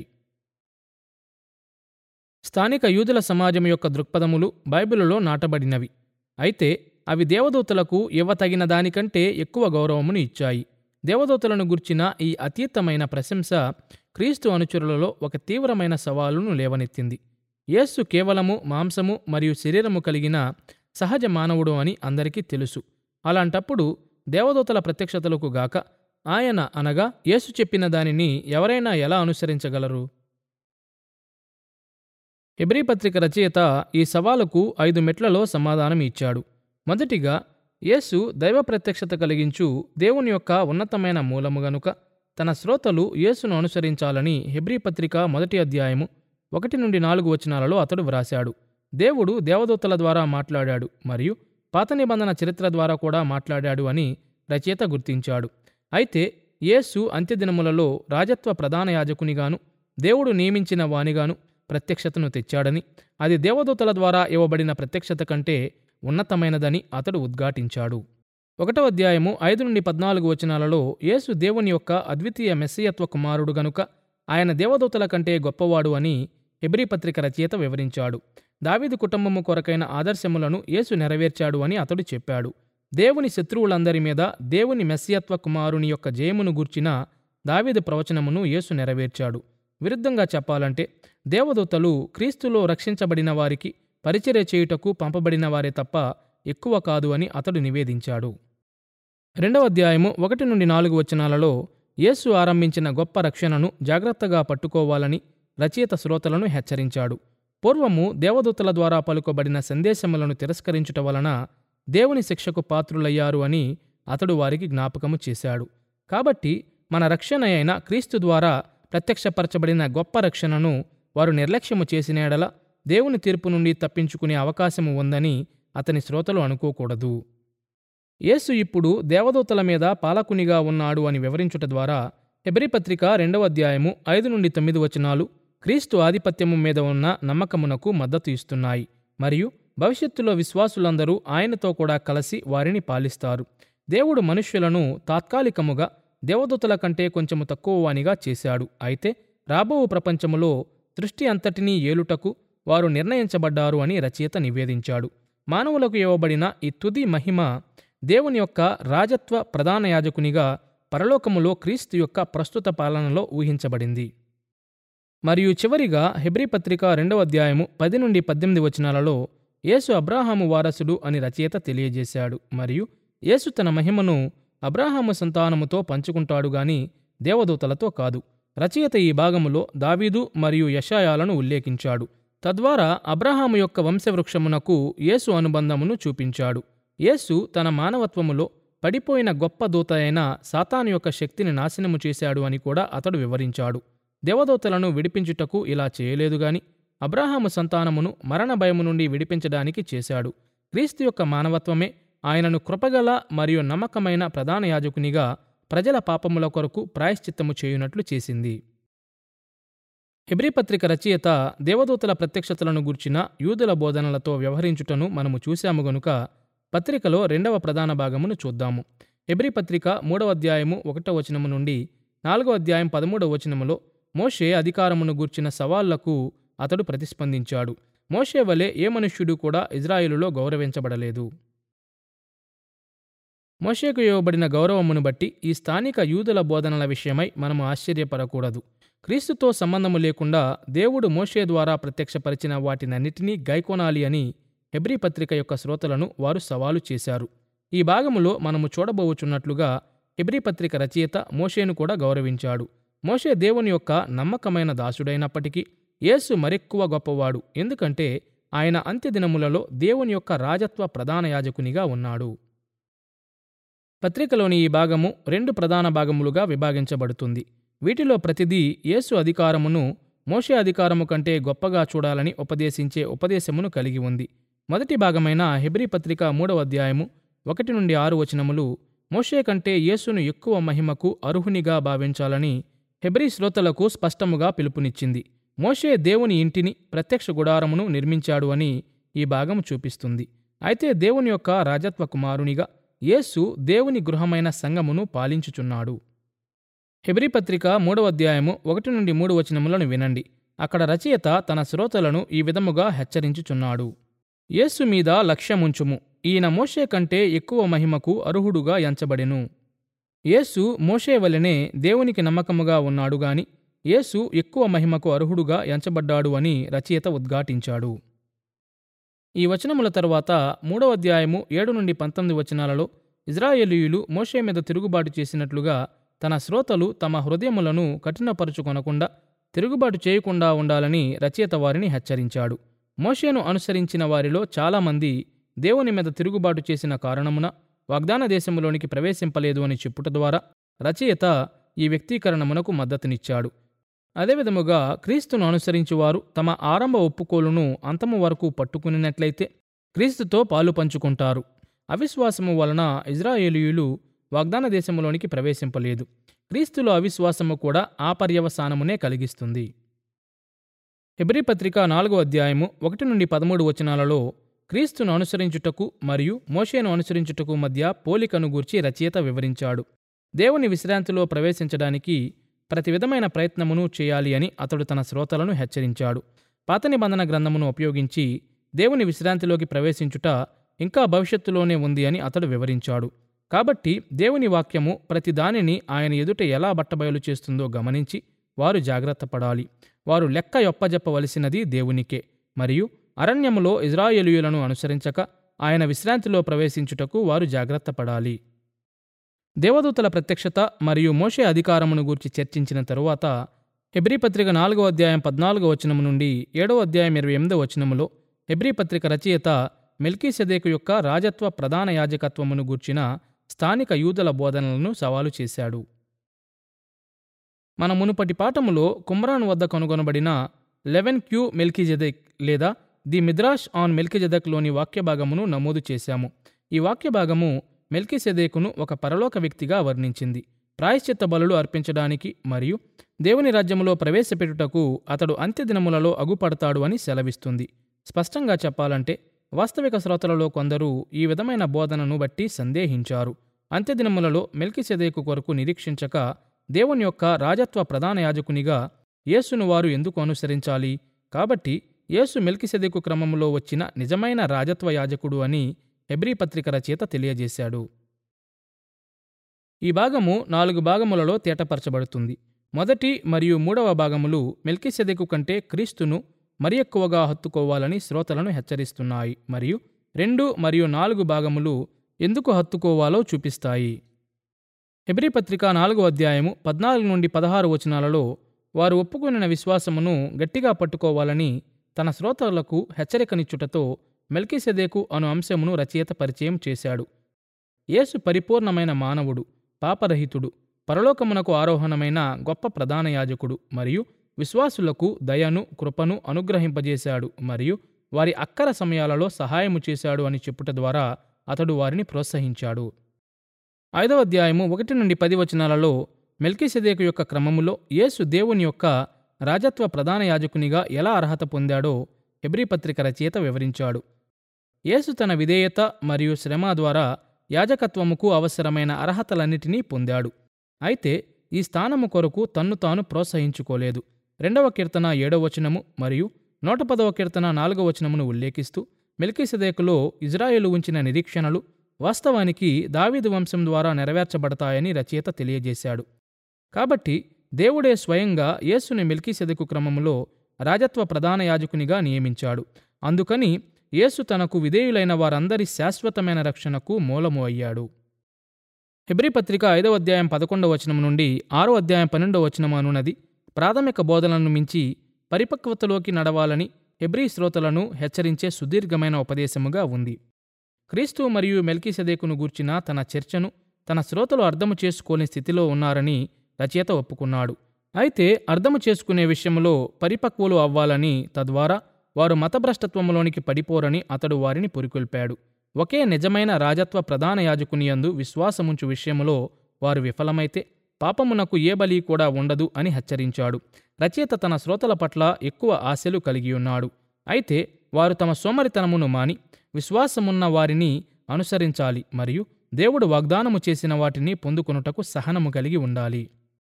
స్థానిక యూదుల సమాజం యొక్క దృక్పథములు బైబిలులో నాటబడినవి అయితే అవి దేవదూతలకు ఇవ్వతగిన దానికంటే ఎక్కువ గౌరవమును ఇచ్చాయి దేవదూతలను గుర్చిన ఈ అతీతమైన ప్రశంస క్రీస్తు అనుచరులలో ఒక తీవ్రమైన సవాలును లేవనెత్తింది యేసు కేవలము మాంసము మరియు శరీరము కలిగిన సహజ మానవుడు అని అందరికీ తెలుసు అలాంటప్పుడు దేవదూతల ప్రత్యక్షతలకు గాక ఆయన అనగా యేసు చెప్పిన దానిని ఎవరైనా ఎలా అనుసరించగలరు హెబ్రీ పత్రిక రచయిత ఈ సవాలుకు ఐదు మెట్లలో సమాధానం ఇచ్చాడు మొదటిగా యేసు దైవ ప్రత్యక్షత కలిగించు దేవుని యొక్క ఉన్నతమైన మూలము గనుక తన శ్రోతలు యేసును అనుసరించాలని హెబ్రీ పత్రిక మొదటి అధ్యాయము ఒకటి నుండి నాలుగు వచనాలలో అతడు వ్రాశాడు దేవుడు దేవదూతల ద్వారా మాట్లాడాడు మరియు పాత నిబంధన చరిత్ర ద్వారా కూడా మాట్లాడాడు అని రచయిత గుర్తించాడు అయితే యేసు అంత్యదినములలో రాజత్వ ప్రధాన యాజకునిగాను దేవుడు నియమించిన వానిగాను ప్రత్యక్షతను తెచ్చాడని అది దేవదూతల ద్వారా ఇవ్వబడిన ప్రత్యక్షత కంటే ఉన్నతమైనదని అతడు ఉద్ఘాటించాడు ఒకటవ అధ్యాయము ఐదు నుండి పద్నాలుగు వచనాలలో యేసు దేవుని యొక్క అద్వితీయ మెస్సియత్వ కుమారుడు గనుక ఆయన దేవదూతల కంటే గొప్పవాడు అని హెబ్రీ పత్రిక రచయిత వివరించాడు దావీదు కుటుంబము కొరకైన ఆదర్శములను యేసు నెరవేర్చాడు అని అతడు చెప్పాడు దేవుని శత్రువులందరి మీద దేవుని మెస్సియత్వ కుమారుని యొక్క జయమును గూర్చిన దావీదు ప్రవచనమును యేసు నెరవేర్చాడు విరుద్ధంగా చెప్పాలంటే దేవదూతలు క్రీస్తులో రక్షించబడిన వారికి పరిచర్య చేయుటకు పంపబడిన వారే తప్ప ఎక్కువ కాదు అని అతడు నివేదించాడు రెండవ అధ్యాయము ఒకటి నుండి నాలుగు వచనాలలో యేసు ఆరంభించిన గొప్ప రక్షణను జాగ్రత్తగా పట్టుకోవాలని రచయిత శ్రోతలను హెచ్చరించాడు పూర్వము దేవదూతల ద్వారా పలుకబడిన సందేశములను తిరస్కరించుట వలన దేవుని శిక్షకు పాత్రులయ్యారు అని అతడు వారికి జ్ఞాపకము చేశాడు కాబట్టి మన రక్షణ అయిన క్రీస్తు ద్వారా ప్రత్యక్షపరచబడిన గొప్ప రక్షణను వారు నిర్లక్ష్యము చేసిన ఎడల దేవుని తీర్పు నుండి తప్పించుకునే అవకాశము ఉందని అతని శ్రోతలు అనుకోకూడదు యేసు ఇప్పుడు దేవదూతల మీద పాలకునిగా ఉన్నాడు అని వివరించుట ద్వారా హెబ్రీ పత్రిక రెండవ అధ్యాయము ఐదు నుండి తొమ్మిది వచనాలు క్రీస్తు ఆధిపత్యము మీద ఉన్న నమ్మకమునకు మద్దతు ఇస్తున్నాయి మరియు భవిష్యత్తులో విశ్వాసులందరూ ఆయనతో కూడా కలిసి వారిని పాలిస్తారు దేవుడు మనుష్యులను తాత్కాలికముగా దేవదూతల కంటే కొంచెము తక్కువ వానిగా చేశాడు అయితే రాబో ప్రపంచములో సృష్టి అంతటినీ ఏలుటకు వారు నిర్ణయించబడ్డారు అని రచయిత నివేదించాడు మానవులకు ఇవ్వబడిన ఈ తుది మహిమ దేవుని యొక్క రాజత్వ ప్రధాన యాజకునిగా పరలోకములో క్రీస్తు యొక్క ప్రస్తుత పాలనలో ఊహించబడింది మరియు చివరిగా హెబ్రీ పత్రిక రెండవ అధ్యాయము పది నుండి పద్దెనిమిది వచనాలలో యేసు అబ్రాహాము వారసుడు అని రచయిత తెలియజేశాడు మరియు యేసు తన మహిమను అబ్రాహాము సంతానముతో పంచుకుంటాడు గాని దేవదూతలతో కాదు రచయిత ఈ భాగములో దావీదు మరియు యషాయాలను ఉల్లేఖించాడు తద్వారా అబ్రహాము యొక్క వంశవృక్షమునకు యేసు అనుబంధమును చూపించాడు యేసు తన మానవత్వములో పడిపోయిన గొప్ప దూత అయిన సాతాను యొక్క శక్తిని నాశనము చేశాడు అని కూడా అతడు వివరించాడు దేవదూతలను విడిపించుటకు ఇలా చేయలేదు గాని అబ్రాహాము సంతానమును మరణ భయము నుండి విడిపించడానికి చేశాడు క్రీస్తు యొక్క మానవత్వమే ఆయనను కృపగల మరియు నమ్మకమైన ప్రధాన యాజకునిగా ప్రజల పాపముల కొరకు ప్రాయశ్చిత్తము చేయునట్లు చేసింది హెబ్రీ పత్రిక రచయిత దేవదూతల ప్రత్యక్షతలను గూర్చిన యూదుల బోధనలతో వ్యవహరించుటను మనము చూశాము గనుక పత్రికలో రెండవ ప్రధాన భాగమును చూద్దాము హెబ్రీ పత్రిక మూడవ అధ్యాయము ఒకటో వచనము నుండి నాలుగో అధ్యాయం పదమూడవ వచనములో మోషే అధికారమును గూర్చిన సవాళ్లకు అతడు ప్రతిస్పందించాడు మోషే వలె ఏ మనుష్యుడు కూడా ఇజ్రాయిలులో గౌరవించబడలేదు మోషేకు ఇవ్వబడిన గౌరవమును బట్టి ఈ స్థానిక యూదుల బోధనల విషయమై మనము ఆశ్చర్యపడకూడదు క్రీస్తుతో సంబంధము లేకుండా దేవుడు మోషే ద్వారా ప్రత్యక్షపరిచిన వాటినన్నిటినీ గైకొనాలి అని హెబ్రీ పత్రిక యొక్క శ్రోతలను వారు సవాలు చేశారు ఈ భాగములో మనము చూడబోచున్నట్లుగా హెబ్రీ పత్రిక రచయిత మోషేను కూడా గౌరవించాడు మోషే దేవుని యొక్క నమ్మకమైన దాసుడైనప్పటికీ యేసు మరెక్కువ గొప్పవాడు ఎందుకంటే ఆయన అంత్యదినములలో దేవుని యొక్క రాజత్వ ప్రధాన యాజకునిగా ఉన్నాడు పత్రికలోని ఈ భాగము రెండు ప్రధాన భాగములుగా విభాగించబడుతుంది వీటిలో ప్రతిదీ యేసు అధికారమును మోషే అధికారము కంటే గొప్పగా చూడాలని ఉపదేశించే ఉపదేశమును కలిగి ఉంది మొదటి భాగమైన హెబ్రీ పత్రిక మూడవ అధ్యాయము ఒకటి నుండి ఆరు వచనములు మోషే కంటే యేసును ఎక్కువ మహిమకు అర్హునిగా భావించాలని హెబ్రీ శ్రోతలకు స్పష్టముగా పిలుపునిచ్చింది మోషే దేవుని ఇంటిని ప్రత్యక్ష గుడారమును నిర్మించాడు అని ఈ భాగము చూపిస్తుంది అయితే దేవుని యొక్క రాజత్వ కుమారునిగా యేసు దేవుని గృహమైన సంఘమును పాలించుచున్నాడు హెబ్రీ పత్రిక మూడవ అధ్యాయము ఒకటి నుండి మూడు వచనములను వినండి అక్కడ రచయిత తన శ్రోతలను ఈ విధముగా హెచ్చరించుచున్నాడు యేసు మీద లక్ష్యముంచుము ఈయన మోషే కంటే ఎక్కువ మహిమకు అర్హుడుగా ఎంచబడెను యేసు మోషే వలెనే దేవునికి నమ్మకముగా ఉన్నాడు గాని యేసు ఎక్కువ మహిమకు అర్హుడుగా ఎంచబడ్డాడు అని రచయిత ఉద్ఘాటించాడు ఈ వచనముల తరువాత మూడవ అధ్యాయము ఏడు నుండి పంతొమ్మిది వచనాలలో ఇజ్రాయేలీయులు మోషే మీద తిరుగుబాటు చేసినట్లుగా తన శ్రోతలు తమ హృదయములను కఠినపరుచుకొనకుండా తిరుగుబాటు చేయకుండా ఉండాలని రచయిత వారిని హెచ్చరించాడు మోషేను అనుసరించిన వారిలో చాలామంది దేవుని మీద తిరుగుబాటు చేసిన కారణమున వాగ్దాన దేశములోనికి ప్రవేశింపలేదు అని చెప్పుట ద్వారా రచయిత ఈ వ్యక్తీకరణమునకు మద్దతునిచ్చాడు అదేవిధముగా క్రీస్తును అనుసరించువారు తమ ఆరంభ ఒప్పుకోలును అంతము వరకు పట్టుకునినట్లయితే క్రీస్తుతో పాలు పంచుకుంటారు అవిశ్వాసము వలన ఇజ్రాయేలీయులు వాగ్దాన దేశములోనికి ప్రవేశింపలేదు క్రీస్తులో అవిశ్వాసము కూడా ఆ పర్యవసానమునే కలిగిస్తుంది హెబ్రీ పత్రిక నాలుగో అధ్యాయము ఒకటి నుండి పదమూడు వచనాలలో క్రీస్తును అనుసరించుటకు మరియు మోషేను అనుసరించుటకు మధ్య పోలికను గూర్చి రచయిత వివరించాడు దేవుని విశ్రాంతిలో ప్రవేశించడానికి ప్రతి విధమైన ప్రయత్నమును చేయాలి అని అతడు తన శ్రోతలను హెచ్చరించాడు పాత నిబంధన గ్రంథమును ఉపయోగించి దేవుని విశ్రాంతిలోకి ప్రవేశించుట ఇంకా భవిష్యత్తులోనే ఉంది అని అతడు వివరించాడు కాబట్టి దేవుని వాక్యము ప్రతి దానిని ఆయన ఎదుట ఎలా బట్టబయలు చేస్తుందో గమనించి వారు జాగ్రత్త పడాలి వారు లెక్క యొప్పజెప్పవలసినది దేవునికే మరియు అరణ్యములో ఇజ్రాయేలీయులను అనుసరించక ఆయన విశ్రాంతిలో ప్రవేశించుటకు వారు జాగ్రత్త పడాలి దేవదూతల ప్రత్యక్షత మరియు మోషే అధికారమును గూర్చి చర్చించిన తరువాత హెబ్రీ పత్రిక నాలుగో అధ్యాయం పద్నాలుగో వచనము నుండి ఏడో అధ్యాయం ఇరవై ఎనిమిదో వచనములో హెబ్రీ పత్రిక రచయిత మెల్కీసెదేకు యొక్క రాజత్వ ప్రధాన యాజకత్వమును గూర్చిన స్థానిక యూదుల బోధనలను సవాలు చేశాడు మన మునుపటి పాఠములో కుమ్రాన్ వద్ద కనుగొనబడిన లెవెన్ క్యూ మెల్కీజెదెక్ లేదా ది మిద్రాష్ ఆన్ మెల్కీజెదక్లోని వాక్య భాగమును నమోదు చేశాము ఈ వాక్య భాగము మెల్కీసెదేకును ఒక పరలోక వ్యక్తిగా వర్ణించింది ప్రాయశ్చిత్త బలులు అర్పించడానికి మరియు దేవుని రాజ్యములో ప్రవేశపెట్టుటకు అతడు అంత్యదినములలో అగుపడతాడు అని సెలవిస్తుంది స్పష్టంగా చెప్పాలంటే వాస్తవిక శ్రోతలలో కొందరు ఈ విధమైన బోధనను బట్టి సందేహించారు అంత్యదినములలో మెల్కిసెదేకు కొరకు నిరీక్షించక దేవుని యొక్క రాజత్వ ప్రధాన యాజకునిగా యేసును వారు ఎందుకు అనుసరించాలి కాబట్టి యేసు మెల్కిసెదేకు క్రమములో వచ్చిన నిజమైన రాజత్వ యాజకుడు అని హెబ్రీ పత్రిక రచయిత తెలియజేశాడు ఈ భాగము నాలుగు భాగములలో తేటపరచబడుతుంది మొదటి మరియు మూడవ భాగములు మెల్కిసెదెకు కంటే క్రీస్తును మరి ఎక్కువగా హత్తుకోవాలని శ్రోతలను హెచ్చరిస్తున్నాయి మరియు రెండు మరియు నాలుగు భాగములు ఎందుకు హత్తుకోవాలో చూపిస్తాయి హెబ్రీ పత్రిక నాలుగో అధ్యాయము పద్నాలుగు నుండి పదహారు వచనాలలో వారు ఒప్పుకొనిన విశ్వాసమును గట్టిగా పట్టుకోవాలని తన శ్రోతలకు హెచ్చరికనిచ్చుటతో మెల్కిసెదేకు అను అంశమును రచయిత పరిచయం చేశాడు యేసు పరిపూర్ణమైన మానవుడు పాపరహితుడు పరలోకమునకు ఆరోహణమైన గొప్ప ప్రధాన యాజకుడు మరియు విశ్వాసులకు దయను కృపను అనుగ్రహింపజేశాడు మరియు వారి అక్కర సమయాలలో సహాయము చేశాడు అని చెప్పుట ద్వారా అతడు వారిని ప్రోత్సహించాడు ఐదవ అధ్యాయము ఒకటి నుండి పది వచనాలలో మెల్కిసెదేకు యొక్క క్రమములో యేసు దేవుని యొక్క రాజత్వ ప్రధాన యాజకునిగా ఎలా అర్హత పొందాడో హెబ్రీ పత్రిక రచయిత వివరించాడు యేసు తన విధేయత మరియు శ్రమ ద్వారా యాజకత్వముకు అవసరమైన అర్హతలన్నిటినీ పొందాడు అయితే ఈ స్థానము కొరకు తన్ను తాను ప్రోత్సహించుకోలేదు రెండవ కీర్తన ఏడవ వచనము మరియు నూట పదవ కీర్తన నాలుగవ వచనమును ఉల్లేఖిస్తూ మెల్కిసెదేకులో ఇజ్రాయేలు ఉంచిన నిరీక్షణలు వాస్తవానికి దావీదు వంశం ద్వారా నెరవేర్చబడతాయని రచయిత తెలియజేశాడు కాబట్టి దేవుడే స్వయంగా యేసుని మెల్కీసెదకు క్రమములో రాజత్వ ప్రధాన యాజకునిగా నియమించాడు అందుకని యేసు తనకు విధేయులైన వారందరి శాశ్వతమైన రక్షణకు మూలము అయ్యాడు హెబ్రీ పత్రిక ఐదవ అధ్యాయం పదకొండవ వచనం నుండి ఆరో అధ్యాయం పన్నెండవ వచనం అనున్నది ప్రాథమిక బోధనలను మించి పరిపక్వతలోకి నడవాలని హెబ్రీ శ్రోతలను హెచ్చరించే సుదీర్ఘమైన ఉపదేశముగా ఉంది క్రీస్తు మరియు మెల్కీసెదేకును గూర్చిన తన చర్చను తన శ్రోతలు అర్థము చేసుకోని స్థితిలో ఉన్నారని రచయిత ఒప్పుకున్నాడు అయితే అర్థము చేసుకునే విషయంలో పరిపక్వులు అవ్వాలని తద్వారా వారు మతభ్రష్టత్వములోనికి పడిపోరని అతడు వారిని పురికొల్పాడు ఒకే నిజమైన రాజత్వ ప్రధాన యాజకునియందు విశ్వాసముంచు విషయములో వారు విఫలమైతే పాపమునకు ఏ బలి కూడా ఉండదు అని హెచ్చరించాడు రచయిత తన శ్రోతల పట్ల ఎక్కువ ఆశలు కలిగి ఉన్నాడు అయితే వారు తమ సోమరితనమును మాని విశ్వాసమున్న వారిని అనుసరించాలి మరియు దేవుడు వాగ్దానము చేసిన వాటిని పొందుకొనుటకు సహనము కలిగి ఉండాలి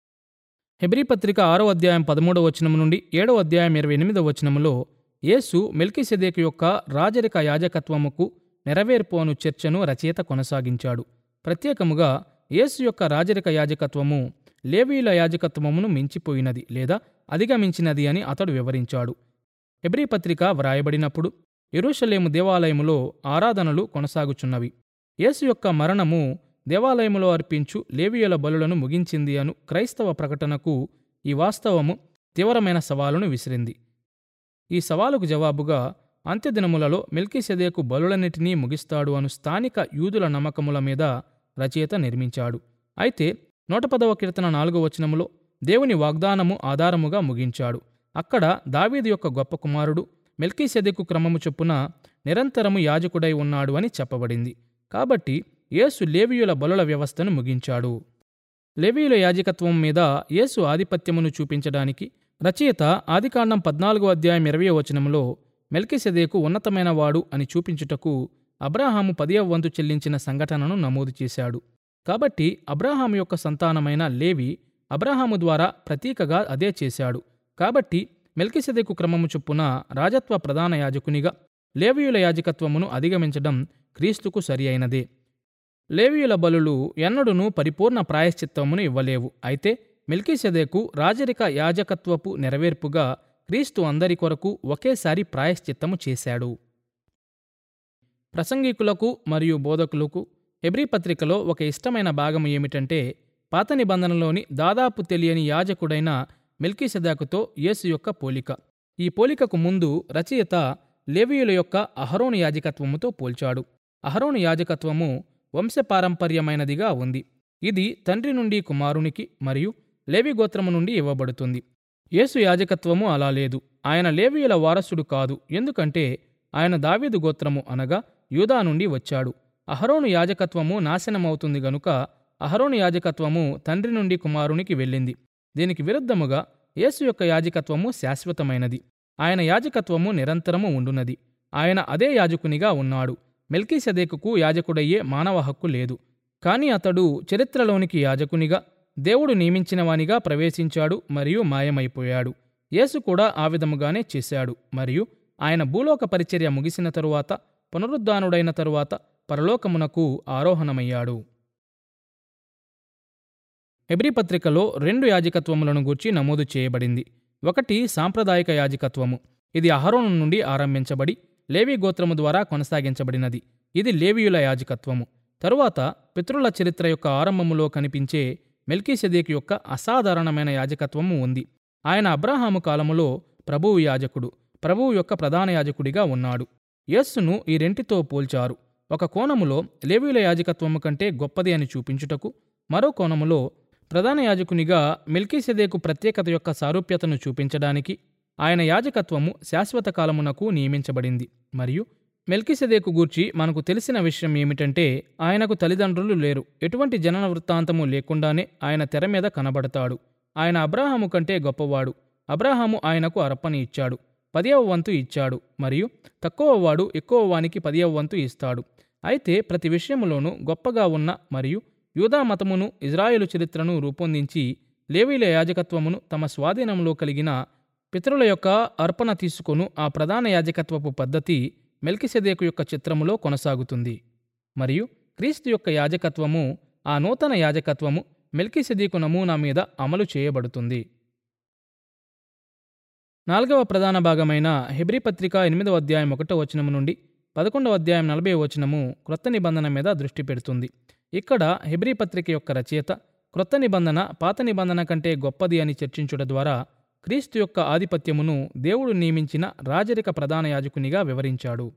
హెబ్రీ పత్రిక ఆరో అధ్యాయం పదమూడవ వచనము నుండి ఏడో అధ్యాయం ఇరవై ఎనిమిదవ వచనములో యేసు మెల్కిసెదేకు యొక్క రాజరిక యాజకత్వముకు నెరవేర్పు అను చర్చను రచయిత కొనసాగించాడు ప్రత్యేకముగా యేసు యొక్క రాజరిక యాజకత్వము లేవీల యాజకత్వమును మించిపోయినది లేదా అధిగమించినది అని అతడు వివరించాడు హెబ్రీ పత్రిక వ్రాయబడినప్పుడు ఎరుషలేము దేవాలయములో ఆరాధనలు కొనసాగుచున్నవి యేసు యొక్క మరణము దేవాలయములో అర్పించు లేవియల బలులను ముగించింది అను క్రైస్తవ ప్రకటనకు ఈ వాస్తవము తీవ్రమైన సవాలును విసిరింది ఈ సవాలుకు జవాబుగా అంత్యదినములలో మిల్కీసెదేకు బలులన్నిటినీ ముగిస్తాడు అను స్థానిక యూదుల నమ్మకముల మీద రచయిత నిర్మించాడు అయితే నూట పదవ కీర్తన నాలుగో వచనములో దేవుని వాగ్దానము ఆధారముగా ముగించాడు అక్కడ దావీదు యొక్క గొప్ప కుమారుడు మెల్కీసెదెకు క్రమము చొప్పున నిరంతరము యాజకుడై ఉన్నాడు అని చెప్పబడింది కాబట్టి యేసు లేవీయుల బలుల వ్యవస్థను ముగించాడు లేవీయుల యాజకత్వం మీద యేసు ఆధిపత్యమును చూపించడానికి రచయిత ఆదికాండం పద్నాలుగో అధ్యాయం ఇరవై వచనంలో మెల్కిసెదేకు ఉన్నతమైన వాడు అని చూపించుటకు అబ్రాహాము పదివ వంతు చెల్లించిన సంఘటనను నమోదు చేశాడు కాబట్టి అబ్రాహాము యొక్క సంతానమైన లేవి అబ్రాహాము ద్వారా ప్రతీకగా అదే చేశాడు కాబట్టి మెల్కిసెదెకు క్రమము చొప్పున రాజత్వ ప్రధాన యాజకునిగా లేవీయుల యాజకత్వమును అధిగమించడం క్రీస్తుకు సరి అయినదే లేవీయుల బలులు ఎన్నడూనూ పరిపూర్ణ ప్రాయశ్చిత్తమును ఇవ్వలేవు అయితే మెల్కీసెదెకు రాజరిక యాజకత్వపు నెరవేర్పుగా క్రీస్తు అందరి కొరకు ఒకేసారి ప్రాయశ్చిత్తము చేశాడు ప్రసంగికులకు మరియు బోధకులకు హెబ్రీ పత్రికలో ఒక ఇష్టమైన భాగం ఏమిటంటే పాత నిబంధనలోని దాదాపు తెలియని యాజకుడైన మెల్కీసెదాకుతో యేసు యొక్క పోలిక ఈ పోలికకు ముందు రచయిత లేవీయుల యొక్క అహరోను యాజకత్వముతో పోల్చాడు అహరోను యాజకత్వము వంశపారంపర్యమైనదిగా ఉంది ఇది తండ్రి నుండి కుమారునికి మరియు లేవి గోత్రము నుండి ఇవ్వబడుతుంది యేసు యాజకత్వము అలా లేదు ఆయన లేవీయుల వారసుడు కాదు ఎందుకంటే ఆయన దావీదు గోత్రము అనగా యూదా నుండి వచ్చాడు అహరోను యాజకత్వము నాశనమవుతుంది గనుక అహరోను యాజకత్వము తండ్రి నుండి కుమారునికి వెళ్ళింది దీనికి విరుద్ధముగా యేసు యొక్క యాజకత్వము శాశ్వతమైనది ఆయన యాజకత్వము నిరంతరము ఉండునది ఆయన అదే యాజకునిగా ఉన్నాడు మెల్కీసెదెకుకు యాజకుడయ్యే మానవ హక్కు లేదు కాని అతడు చరిత్రలోనికి యాజకునిగా దేవుడు నియమించినవానిగా ప్రవేశించాడు మరియు మాయమైపోయాడు యేసు కూడా ఆ విధముగానే చేశాడు మరియు ఆయన భూలోక పరిచర్య ముగిసిన తరువాత పునరుద్ధానుడైన తరువాత పరలోకమునకు ఆరోహణమయ్యాడు హెబ్రీ పత్రికలో రెండు యాజకత్వములను గూర్చి నమోదు చేయబడింది ఒకటి సాంప్రదాయిక యాజకత్వము ఇది అహరోను నుండి ఆరంభించబడి లేవి గోత్రము ద్వారా కొనసాగించబడినది ఇది లేవీయుల యాజకత్వము తరువాత పితరుల చరిత్ర యొక్క ఆరంభములో కనిపించే మెల్కీసెదేక్ యొక్క అసాధారణమైన యాజకత్వము ఉంది ఆయన అబ్రాహాము కాలములో ప్రభువు యాజకుడు ప్రభువు యొక్క ప్రధాన యాజకుడిగా ఉన్నాడు యస్సును ఈ రెంటితో పోల్చారు ఒక కోణములో లేవీయుల యాజకత్వము కంటే గొప్పది అని చూపించుటకు మరో కోణములో ప్రధాన యాజకునిగా మెల్కీసెదేకు ప్రత్యేకత యొక్క సారూప్యతను చూపించడానికి ఆయన యాజకత్వము శాశ్వత కాలమునకు నియమించబడింది మరియు మెల్కిసెదేకు గూర్చి మనకు తెలిసిన విషయం ఏమిటంటే ఆయనకు తల్లిదండ్రులు లేరు ఎటువంటి జనన వృత్తాంతము లేకుండానే ఆయన తెర మీద కనబడతాడు ఆయన అబ్రాహాము కంటే గొప్పవాడు అబ్రాహాము ఆయనకు అర్పణ ఇచ్చాడు పదియవ వంతు ఇచ్చాడు మరియు తక్కువ వాడు ఎక్కువ వానికి పదియవ వంతు ఇస్తాడు అయితే ప్రతి విషయములోనూ గొప్పగా ఉన్న మరియు యూదా మతమును ఇజ్రాయేలు చరిత్రను రూపొందించి లేవీల యాజకత్వమును తమ స్వాధీనంలో కలిగిన పితరుల యొక్క అర్పణ తీసుకొను ఆ ప్రధాన యాజకత్వపు పద్ధతి మెల్కిసెదేకు యొక్క చిత్రములో కొనసాగుతుంది మరియు క్రీస్తు యొక్క యాజకత్వము ఆ నూతన యాజకత్వము మెల్కిసెదీకు నమూనా మీద అమలు చేయబడుతుంది నాలుగవ ప్రధాన భాగమైన హెబ్రీ పత్రిక ఎనిమిదవ అధ్యాయం ఒకటో వచనము నుండి పదకొండవ అధ్యాయం నలభై వచనము క్రొత్త నిబంధన మీద దృష్టి పెడుతుంది ఇక్కడ హెబ్రీ పత్రిక యొక్క రచయిత క్రొత్త నిబంధన పాత నిబంధన కంటే గొప్పది అని చర్చించుట ద్వారా క్రీస్తు యొక్క ఆధిపత్యమును దేవుడు నియమించిన రాజరిక ప్రధాన యాజకునిగా వివరించాడు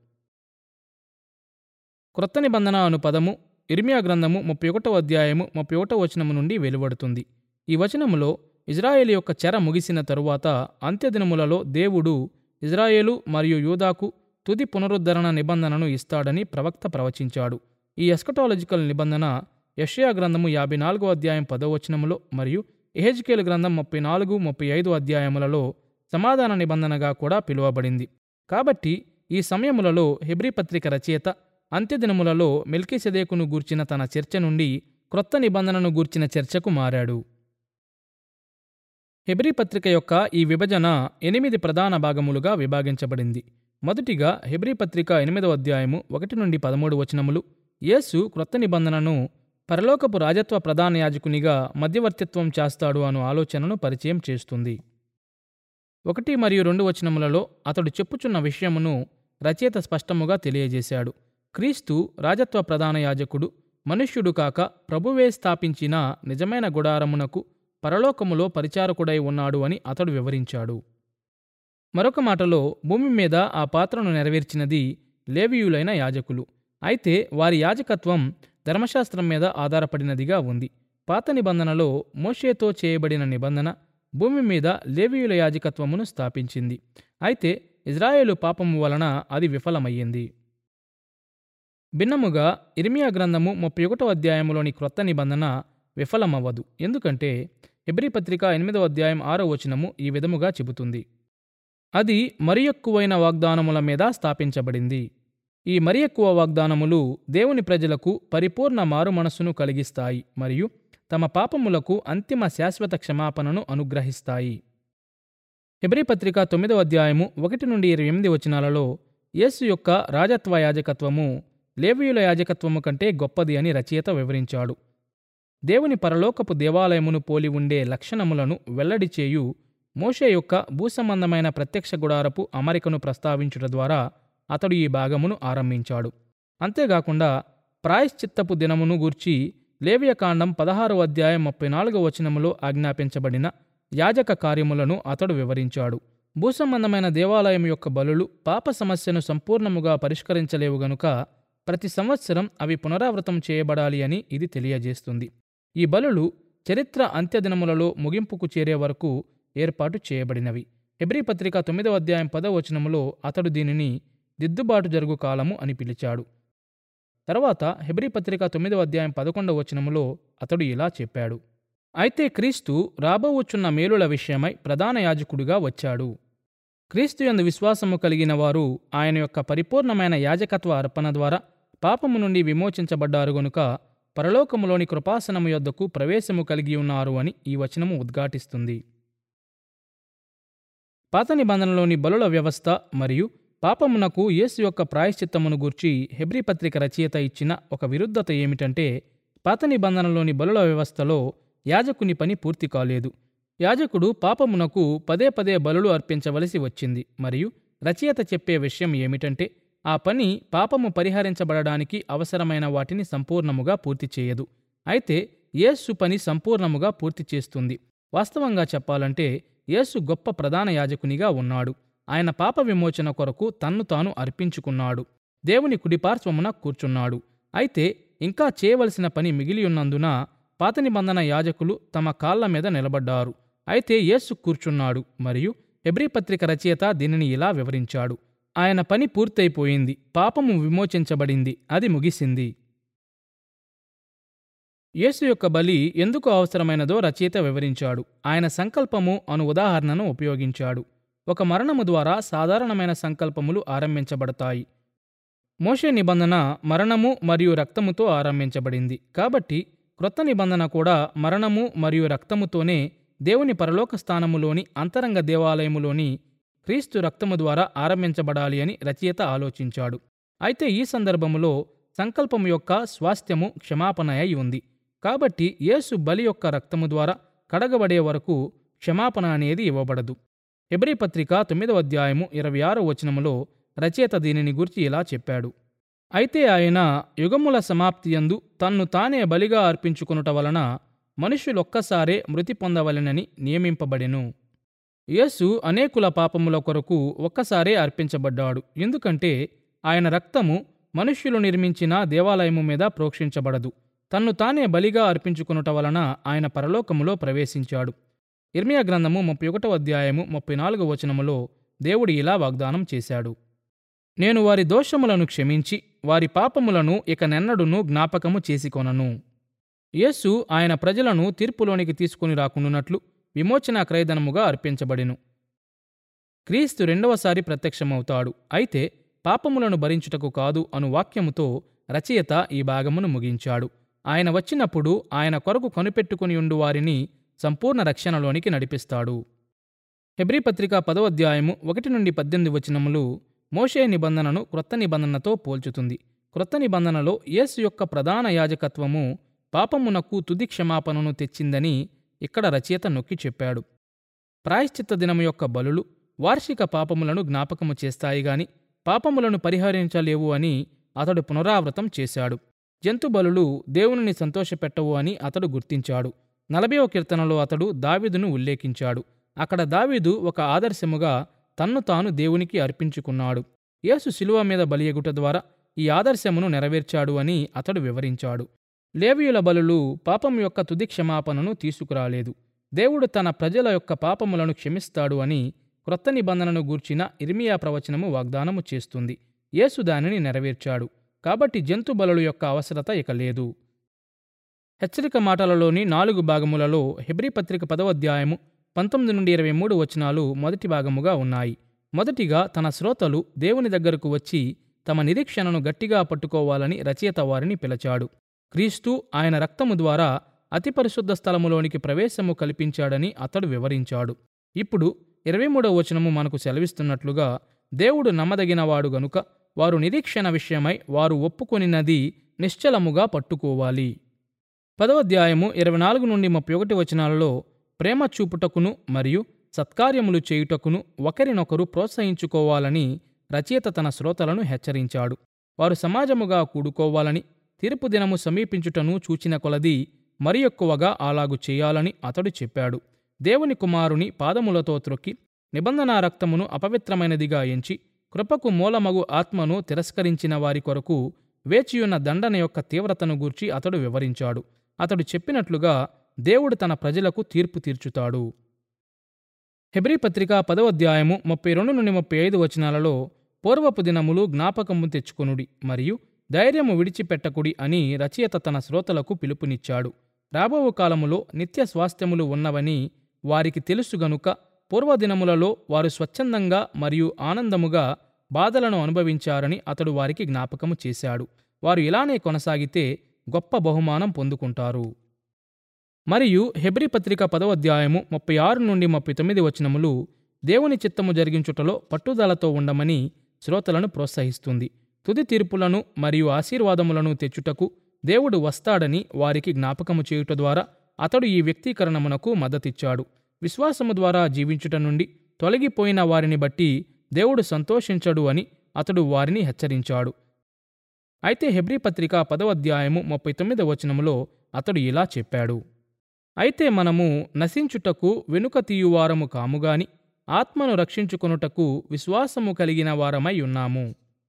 క్రొత్త నిబంధన అను పదము ఇర్మియా గ్రంథము ముప్పై ఒకటో అధ్యాయము ముప్పై ఒకటో వచనము నుండి వెలువడుతుంది ఈ వచనములో ఇజ్రాయేలు యొక్క చెర ముగిసిన తరువాత అంత్యదినములలో దేవుడు ఇజ్రాయేలు మరియు యూదాకు తుది పునరుద్ధరణ నిబంధనను ఇస్తాడని ప్రవక్త ప్రవచించాడు ఈ ఎస్కటాలజికల్ నిబంధన యషయా గ్రంథము యాభై నాలుగో అధ్యాయం పదో వచనములో మరియు ఎహెజ్కేల్ గ్రంథం ముప్పై నాలుగు ముప్పై ఐదు అధ్యాయములలో సమాధాన నిబంధనగా కూడా పిలువబడింది కాబట్టి ఈ సమయములలో హెబ్రీ పత్రిక రచయిత అంత్యదినములలో మెల్కిసెదేకును గూర్చిన తన చర్చ నుండి క్రొత్త నిబంధనను గూర్చిన చర్చకు మారాడు హెబ్రీ పత్రిక యొక్క ఈ విభజన ఎనిమిది ప్రధాన భాగములుగా విభాగించబడింది మొదటిగా హెబ్రీ పత్రిక ఎనిమిదవ అధ్యాయము ఒకటి నుండి పదమూడు వచనములు యేసు క్రొత్త నిబంధనను పరలోకపు రాజత్వ ప్రధాన యాజకునిగా మధ్యవర్తిత్వం చేస్తాడు అను ఆలోచనను పరిచయం చేస్తుంది ఒకటి మరియు రెండు వచనములలో అతడు చెప్పుచున్న విషయమును రచయిత స్పష్టముగా తెలియజేశాడు క్రీస్తు రాజత్వ ప్రధాన యాజకుడు మనుష్యుడు కాక ప్రభువే స్థాపించిన నిజమైన గుడారమునకు పరలోకములో పరిచారకుడై ఉన్నాడు అని అతడు వివరించాడు మరొక మాటలో భూమి మీద ఆ పాత్రను నెరవేర్చినది లేవీయులైన యాజకులు అయితే వారి యాజకత్వం ధర్మశాస్త్రం మీద ఆధారపడినదిగా ఉంది పాత నిబంధనలో మోషేతో చేయబడిన నిబంధన భూమి మీద లేవీయుల యాజకత్వమును స్థాపించింది అయితే ఇజ్రాయేలు పాపము వలన అది విఫలమయ్యింది భిన్నముగా ఇర్మియా గ్రంథము ముప్పై ఒకటో అధ్యాయంలోని క్రొత్త నిబంధన విఫలమవ్వదు ఎందుకంటే హెబ్రీ పత్రిక ఎనిమిదవ అధ్యాయం ఆరో వచనము ఈ విధముగా చెబుతుంది అది మరి ఎక్కువైన వాగ్దానముల మీద స్థాపించబడింది ఈ మరి ఎక్కువ వాగ్దానములు దేవుని ప్రజలకు పరిపూర్ణ మారు మనస్సును కలిగిస్తాయి మరియు తమ పాపములకు అంతిమ శాశ్వత క్షమాపణను అనుగ్రహిస్తాయి హెబ్రీ పత్రిక తొమ్మిదవ అధ్యాయము ఒకటి నుండి ఇరవై ఎనిమిది వచనాలలో యేసు యొక్క రాజత్వ యాజకత్వము లేవీయుల యాజకత్వము కంటే గొప్పది అని రచయిత వివరించాడు దేవుని పరలోకపు దేవాలయమును పోలి ఉండే లక్షణములను వెల్లడి చేయు మోషే యొక్క భూసంబంధమైన ప్రత్యక్ష గుడారపు అమరికను ప్రస్తావించుట ద్వారా అతడు ఈ భాగమును ఆరంభించాడు అంతేగాకుండా ప్రాయశ్చిత్తపు దినమును గూర్చి లేవియకాండం పదహారు అధ్యాయం ముప్పై నాలుగవ వచనములో ఆజ్ఞాపించబడిన యాజక కార్యములను అతడు వివరించాడు భూసంబంధమైన దేవాలయం యొక్క బలులు పాప సమస్యను సంపూర్ణముగా పరిష్కరించలేవు గనుక ప్రతి సంవత్సరం అవి పునరావృతం చేయబడాలి అని ఇది తెలియజేస్తుంది ఈ బలులు చరిత్ర అంత్యదినములలో ముగింపుకు చేరే వరకు ఏర్పాటు చేయబడినవి హెబ్రీ పత్రిక తొమ్మిదవ అధ్యాయం పదవ వచనములో అతడు దీనిని దిద్దుబాటు జరుగు కాలము అని పిలిచాడు తర్వాత హెబ్రీ పత్రిక తొమ్మిదవ అధ్యాయం పదకొండవ వచనములో అతడు ఇలా చెప్పాడు అయితే క్రీస్తు రాబోవచ్చున్న మేలుల విషయమై ప్రధాన యాజకుడిగా వచ్చాడు క్రీస్తు యందు విశ్వాసము కలిగిన వారు ఆయన యొక్క పరిపూర్ణమైన యాజకత్వ అర్పణ ద్వారా పాపము నుండి విమోచించబడ్డారు గనుక పరలోకములోని కృపాసనము యొద్దకు ప్రవేశము కలిగి ఉన్నారు అని ఈ వచనము ఉద్ఘాటిస్తుంది పాత నిబంధనలోని బలుల వ్యవస్థ మరియు పాపమునకు యేసు యొక్క ప్రాయశ్చిత్తమును గూర్చి హెబ్రీ పత్రిక రచయిత ఇచ్చిన ఒక విరుద్ధత ఏమిటంటే పాత నిబంధనలోని బలుల వ్యవస్థలో యాజకుని పని పూర్తి కాలేదు యాజకుడు పాపమునకు పదే పదే బలులు అర్పించవలసి వచ్చింది మరియు రచయిత చెప్పే విషయం ఏమిటంటే ఆ పని పాపము పరిహరించబడడానికి అవసరమైన వాటిని సంపూర్ణముగా పూర్తి చేయదు అయితే యేసు పని సంపూర్ణముగా పూర్తి చేస్తుంది వాస్తవంగా చెప్పాలంటే యేసు గొప్ప ప్రధాన యాజకునిగా ఉన్నాడు ఆయన పాప విమోచన కొరకు తన్ను తాను అర్పించుకున్నాడు దేవుని కుడిపార్శ్వమున కూర్చున్నాడు అయితే ఇంకా చేయవలసిన పని మిగిలి ఉన్నందున పాత నిబంధన యాజకులు తమ కాళ్ల మీద నిలబడ్డారు అయితే యేసు కూర్చున్నాడు మరియు హెబ్రీ పత్రిక రచయిత దీనిని ఇలా వివరించాడు ఆయన పని పూర్తయిపోయింది పాపము విమోచించబడింది అది ముగిసింది యేసు యొక్క బలి ఎందుకు అవసరమైనదో రచయిత వివరించాడు ఆయన సంకల్పము అను ఉదాహరణను ఉపయోగించాడు ఒక మరణము ద్వారా సాధారణమైన సంకల్పములు ఆరంభించబడతాయి మోషే నిబంధన మరణము మరియు రక్తముతో ఆరంభించబడింది కాబట్టి క్రొత్త నిబంధన కూడా మరణము మరియు రక్తముతోనే దేవుని పరలోక స్థానములోని అంతరంగ దేవాలయములోని క్రీస్తు రక్తము ద్వారా ఆరంభించబడాలి అని రచయిత ఆలోచించాడు అయితే ఈ సందర్భములో సంకల్పము యొక్క స్వాస్థ్యము క్షమాపణ అయి ఉంది కాబట్టి యేసు బలి యొక్క రక్తము ద్వారా కడగబడే వరకు క్షమాపణ అనేది ఇవ్వబడదు హెబ్రీ పత్రిక తొమ్మిదవ అధ్యాయము ఇరవై ఆరో వచనములో రచయిత దీనిని గురించి ఇలా చెప్పాడు అయితే ఆయన యుగముల సమాప్తియందు తన్ను తానే బలిగా అర్పించుకొనుట వలన మనుషులొక్కసారే మృతి పొందవలెనని నియమింపబడెను యేసు అనేకుల పాపముల కొరకు ఒక్కసారే అర్పించబడ్డాడు ఎందుకంటే ఆయన రక్తము మనుష్యులు నిర్మించిన దేవాలయము మీద ప్రోక్షించబడదు తన్ను తానే బలిగా అర్పించుకొనుట వలన ఆయన పరలోకములో ప్రవేశించాడు ఇర్మియా గ్రంథము ముప్పై ఒకటో అధ్యాయము ముప్పై నాలుగో వచనములో దేవుడు ఇలా వాగ్దానం చేశాడు నేను వారి దోషములను క్షమించి వారి పాపములను ఇక నెన్నడును జ్ఞాపకము చేసికొనను యేసు ఆయన ప్రజలను తీర్పులోనికి తీసుకుని రాకుండునట్లు విమోచన క్రయధనముగా అర్పించబడెను క్రీస్తు రెండవసారి ప్రత్యక్షమవుతాడు అయితే పాపములను భరించుటకు కాదు అను వాక్యముతో రచయిత ఈ భాగమును ముగించాడు ఆయన వచ్చినప్పుడు ఆయన కొరకు కనిపెట్టుకుని ఉండు వారిని సంపూర్ణ రక్షణలోనికి నడిపిస్తాడు హెబ్రీ పత్రిక పదవ అధ్యాయము ఒకటి నుండి పద్దెనిమిది వచనములు మోషే నిబంధనను క్రొత్త నిబంధనతో పోల్చుతుంది క్రొత్త నిబంధనలో యేసు యొక్క ప్రధాన యాజకత్వము పాపమునకు తుది క్షమాపణను తెచ్చిందని ఇక్కడ రచయిత నొక్కి చెప్పాడు ప్రాయశ్చిత్త దినము యొక్క బలులు వార్షిక పాపములను జ్ఞాపకము చేస్తాయి గాని పాపములను పరిహరించలేవు అని అతడు పునరావృతం చేశాడు జంతు బలులు దేవునిని సంతోషపెట్టవు అని అతడు గుర్తించాడు నలభైవ కీర్తనలో అతడు దావీదును ఉల్లేఖించాడు అక్కడ దావీదు ఒక ఆదర్శముగా తన్ను తాను దేవునికి అర్పించుకున్నాడు యేసు శిలువ మీద బలియగుట ద్వారా ఈ ఆదర్శమును నెరవేర్చాడు అని అతడు వివరించాడు లేవీయుల బలులు పాపం యొక్క తుది క్షమాపణను తీసుకురాలేదు దేవుడు తన ప్రజల యొక్క పాపములను క్షమిస్తాడు అని క్రొత్త నిబంధనను గూర్చిన ఇర్మియా ప్రవచనము వాగ్దానము చేస్తుంది యేసు దానిని నెరవేర్చాడు కాబట్టి జంతు బలుల యొక్క అవసరత ఇక లేదు హెచ్చరిక మాటలలోని నాలుగు భాగములలో హెబ్రీ పత్రిక పదవ అధ్యాయము పంతొమ్మిది నుండి ఇరవై మూడు వచనాలు మొదటి భాగముగా ఉన్నాయి మొదటిగా తన శ్రోతలు దేవుని దగ్గరకు వచ్చి తమ నిరీక్షణను గట్టిగా పట్టుకోవాలని రచయిత వారిని పిలిచాడు క్రీస్తు ఆయన రక్తము ద్వారా అతి పరిశుద్ధ స్థలములోనికి ప్రవేశము కల్పించాడని అతడు వివరించాడు ఇప్పుడు ఇరవై మూడవ వచనము మనకు సెలవిస్తున్నట్లుగా దేవుడు నమ్మదగినవాడు గనుక వారు నిరీక్షణ విషయమై వారు ఒప్పుకొనినది నిశ్చలముగా పట్టుకోవాలి పదవ అధ్యాయము ఇరవై నాలుగు నుండి ముప్పై ఒకటి వచనాలలో ప్రేమ చూపుటకును మరియు సత్కార్యములు చేయుటకును ఒకరినొకరు ప్రోత్సహించుకోవాలని రచయిత తన శ్రోతలను హెచ్చరించాడు వారు సమాజముగా కూడుకోవాలని తీర్పు దినము సమీపించుటను చూచిన కొలది మరి ఎక్కువగా అలాగు చేయాలని అతడు చెప్పాడు దేవుని కుమారుని పాదములతో త్రొక్కి నిబంధన రక్తమును అపవిత్రమైనదిగా ఎంచి కృపకు మూలమగు ఆత్మను తిరస్కరించిన వారి కొరకు వేచియున్న దండన యొక్క తీవ్రతను గూర్చి అతడు వివరించాడు అతడు చెప్పినట్లుగా దేవుడు తన ప్రజలకు తీర్పు తీర్చుతాడు హెబ్రీ పత్రిక పదవ అధ్యాయము ముప్పై రెండు నుండి ముప్పై ఐదు వచనాలలో పూర్వపు దినములు జ్ఞాపకము తెచ్చుకొనుడి మరియు ధైర్యము విడిచిపెట్టకుడి అని రచయిత తన శ్రోతలకు పిలుపునిచ్చాడు రాబో కాలములో నిత్య స్వాస్థ్యములు ఉన్నవని వారికి తెలుసు గనుక పూర్వదినములలో వారు స్వచ్ఛందంగా మరియు ఆనందముగా బాధలను అనుభవించారని అతడు వారికి జ్ఞాపకము చేశాడు వారు ఇలానే కొనసాగితే గొప్ప బహుమానం పొందుకుంటారు మరియు హెబ్రి పత్రిక పదవ అధ్యాయము ముప్పై ఆరు నుండి ముప్పై తొమ్మిది వచనములు దేవుని చిత్తము జరిగించుటలో పట్టుదలతో ఉండమని శ్రోతలను ప్రోత్సహిస్తుంది తుది తీర్పులను మరియు ఆశీర్వాదములను తెచ్చుటకు దేవుడు వస్తాడని వారికి జ్ఞాపకము చేయుట ద్వారా అతడు ఈ వ్యక్తీకరణమునకు మద్దతిచ్చాడు విశ్వాసము ద్వారా జీవించుట నుండి తొలగిపోయిన వారిని బట్టి దేవుడు సంతోషించడు అని అతడు వారిని హెచ్చరించాడు అయితే హెబ్రీ పత్రిక పదవ అధ్యాయము ముప్పై తొమ్మిదవ వచనములో అతడు ఇలా చెప్పాడు అయితే మనము నశించుటకు వెనుక తీయువారము కాముగాని ఆత్మను రక్షించుకొనుటకు విశ్వాసము కలిగిన వారమై ఉన్నాము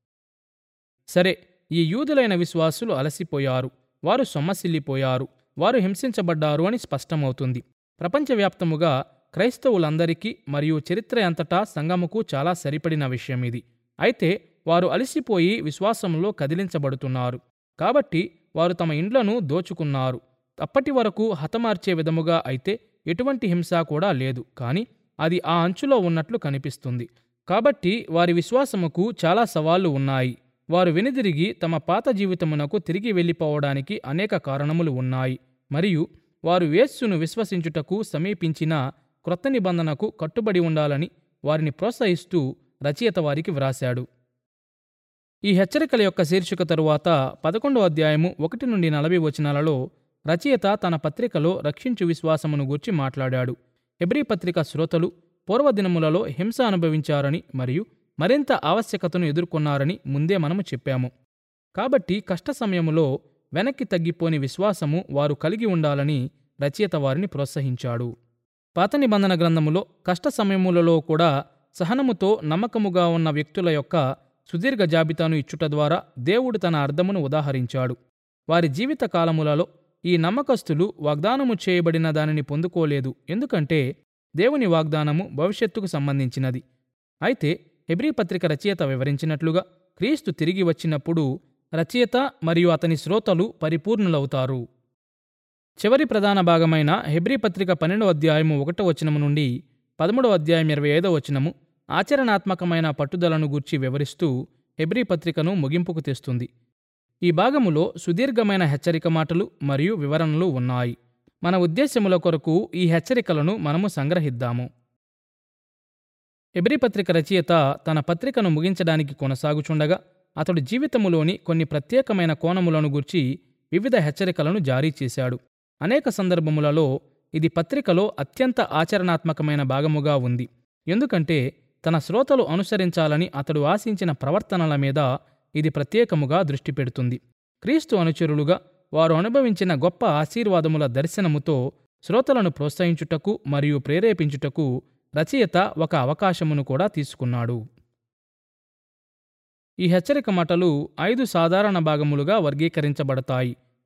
సరే ఈ యూదులైన విశ్వాసులు అలసిపోయారు వారు సొమ్మసిల్లిపోయారు వారు హింసించబడ్డారు అని స్పష్టమవుతుంది ప్రపంచవ్యాప్తముగా క్రైస్తవులందరికీ మరియు చరిత్ర అంతటా సంఘముకు చాలా సరిపడిన విషయం ఇది అయితే వారు అలసిపోయి విశ్వాసంలో కదిలించబడుతున్నారు కాబట్టి వారు తమ ఇండ్లను దోచుకున్నారు అప్పటి వరకు హతమార్చే విధముగా అయితే ఎటువంటి హింస కూడా లేదు కానీ అది ఆ అంచులో ఉన్నట్లు కనిపిస్తుంది కాబట్టి వారి విశ్వాసముకు చాలా సవాళ్లు ఉన్నాయి వారు వెనుదిరిగి తమ పాత జీవితమునకు తిరిగి వెళ్ళిపోవడానికి అనేక కారణములు ఉన్నాయి మరియు వారు యేస్సును విశ్వసించుటకు సమీపించిన క్రొత్త నిబంధనకు కట్టుబడి ఉండాలని వారిని ప్రోత్సహిస్తూ రచయిత వారికి వ్రాశాడు ఈ హెచ్చరికల యొక్క శీర్షిక తరువాత పదకొండవ అధ్యాయము ఒకటి నుండి నలభై వచనాలలో రచయిత తన పత్రికలో రక్షించు విశ్వాసమును గూర్చి మాట్లాడాడు హెబ్రీ పత్రిక శ్రోతలు పూర్వదినములలో హింస అనుభవించారని మరియు మరింత ఆవశ్యకతను ఎదుర్కొన్నారని ముందే మనము చెప్పాము కాబట్టి కష్ట సమయములో వెనక్కి తగ్గిపోని విశ్వాసము వారు కలిగి ఉండాలని రచయిత వారిని ప్రోత్సహించాడు పాత నిబంధన గ్రంథములో కష్ట సమయములలో కూడా సహనముతో నమ్మకముగా ఉన్న వ్యక్తుల యొక్క సుదీర్ఘ జాబితాను ఇచ్చుట ద్వారా దేవుడు తన అర్థమును ఉదాహరించాడు వారి జీవిత కాలములలో ఈ నమ్మకస్తులు వాగ్దానము చేయబడిన దానిని పొందుకోలేదు ఎందుకంటే దేవుని వాగ్దానము భవిష్యత్తుకు సంబంధించినది అయితే హెబ్రీ పత్రిక రచయిత వివరించినట్లుగా క్రీస్తు తిరిగి వచ్చినప్పుడు రచయిత మరియు అతని శ్రోతలు పరిపూర్ణులవుతారు చివరి ప్రధాన భాగమైన హెబ్రీ పత్రిక పన్నెండవ అధ్యాయము ఒకటో వచనము నుండి పదమూడవ అధ్యాయం ఇరవై ఐదవ వచనము ఆచరణాత్మకమైన పట్టుదలను గూర్చి వివరిస్తూ హెబ్రీ పత్రికను ముగింపుకు తెస్తుంది ఈ భాగములో సుదీర్ఘమైన హెచ్చరిక మాటలు మరియు వివరణలు ఉన్నాయి మన ఉద్దేశ్యముల కొరకు ఈ హెచ్చరికలను మనము సంగ్రహిద్దాము హెబ్రీ పత్రిక రచయిత తన పత్రికను ముగించడానికి కొనసాగుచుండగా అతడు జీవితములోని కొన్ని ప్రత్యేకమైన కోణములను గుర్చి వివిధ హెచ్చరికలను జారీ చేశాడు అనేక సందర్భములలో ఇది పత్రికలో అత్యంత ఆచరణాత్మకమైన భాగముగా ఉంది ఎందుకంటే తన శ్రోతలు అనుసరించాలని అతడు ఆశించిన ప్రవర్తనల మీద ఇది ప్రత్యేకముగా దృష్టి పెడుతుంది క్రీస్తు అనుచరులుగా వారు అనుభవించిన గొప్ప ఆశీర్వాదముల దర్శనముతో శ్రోతలను ప్రోత్సహించుటకు మరియు ప్రేరేపించుటకు రచయిత ఒక అవకాశమును కూడా తీసుకున్నాడు ఈ హెచ్చరిక మాటలు ఐదు సాధారణ భాగములుగా వర్గీకరించబడతాయి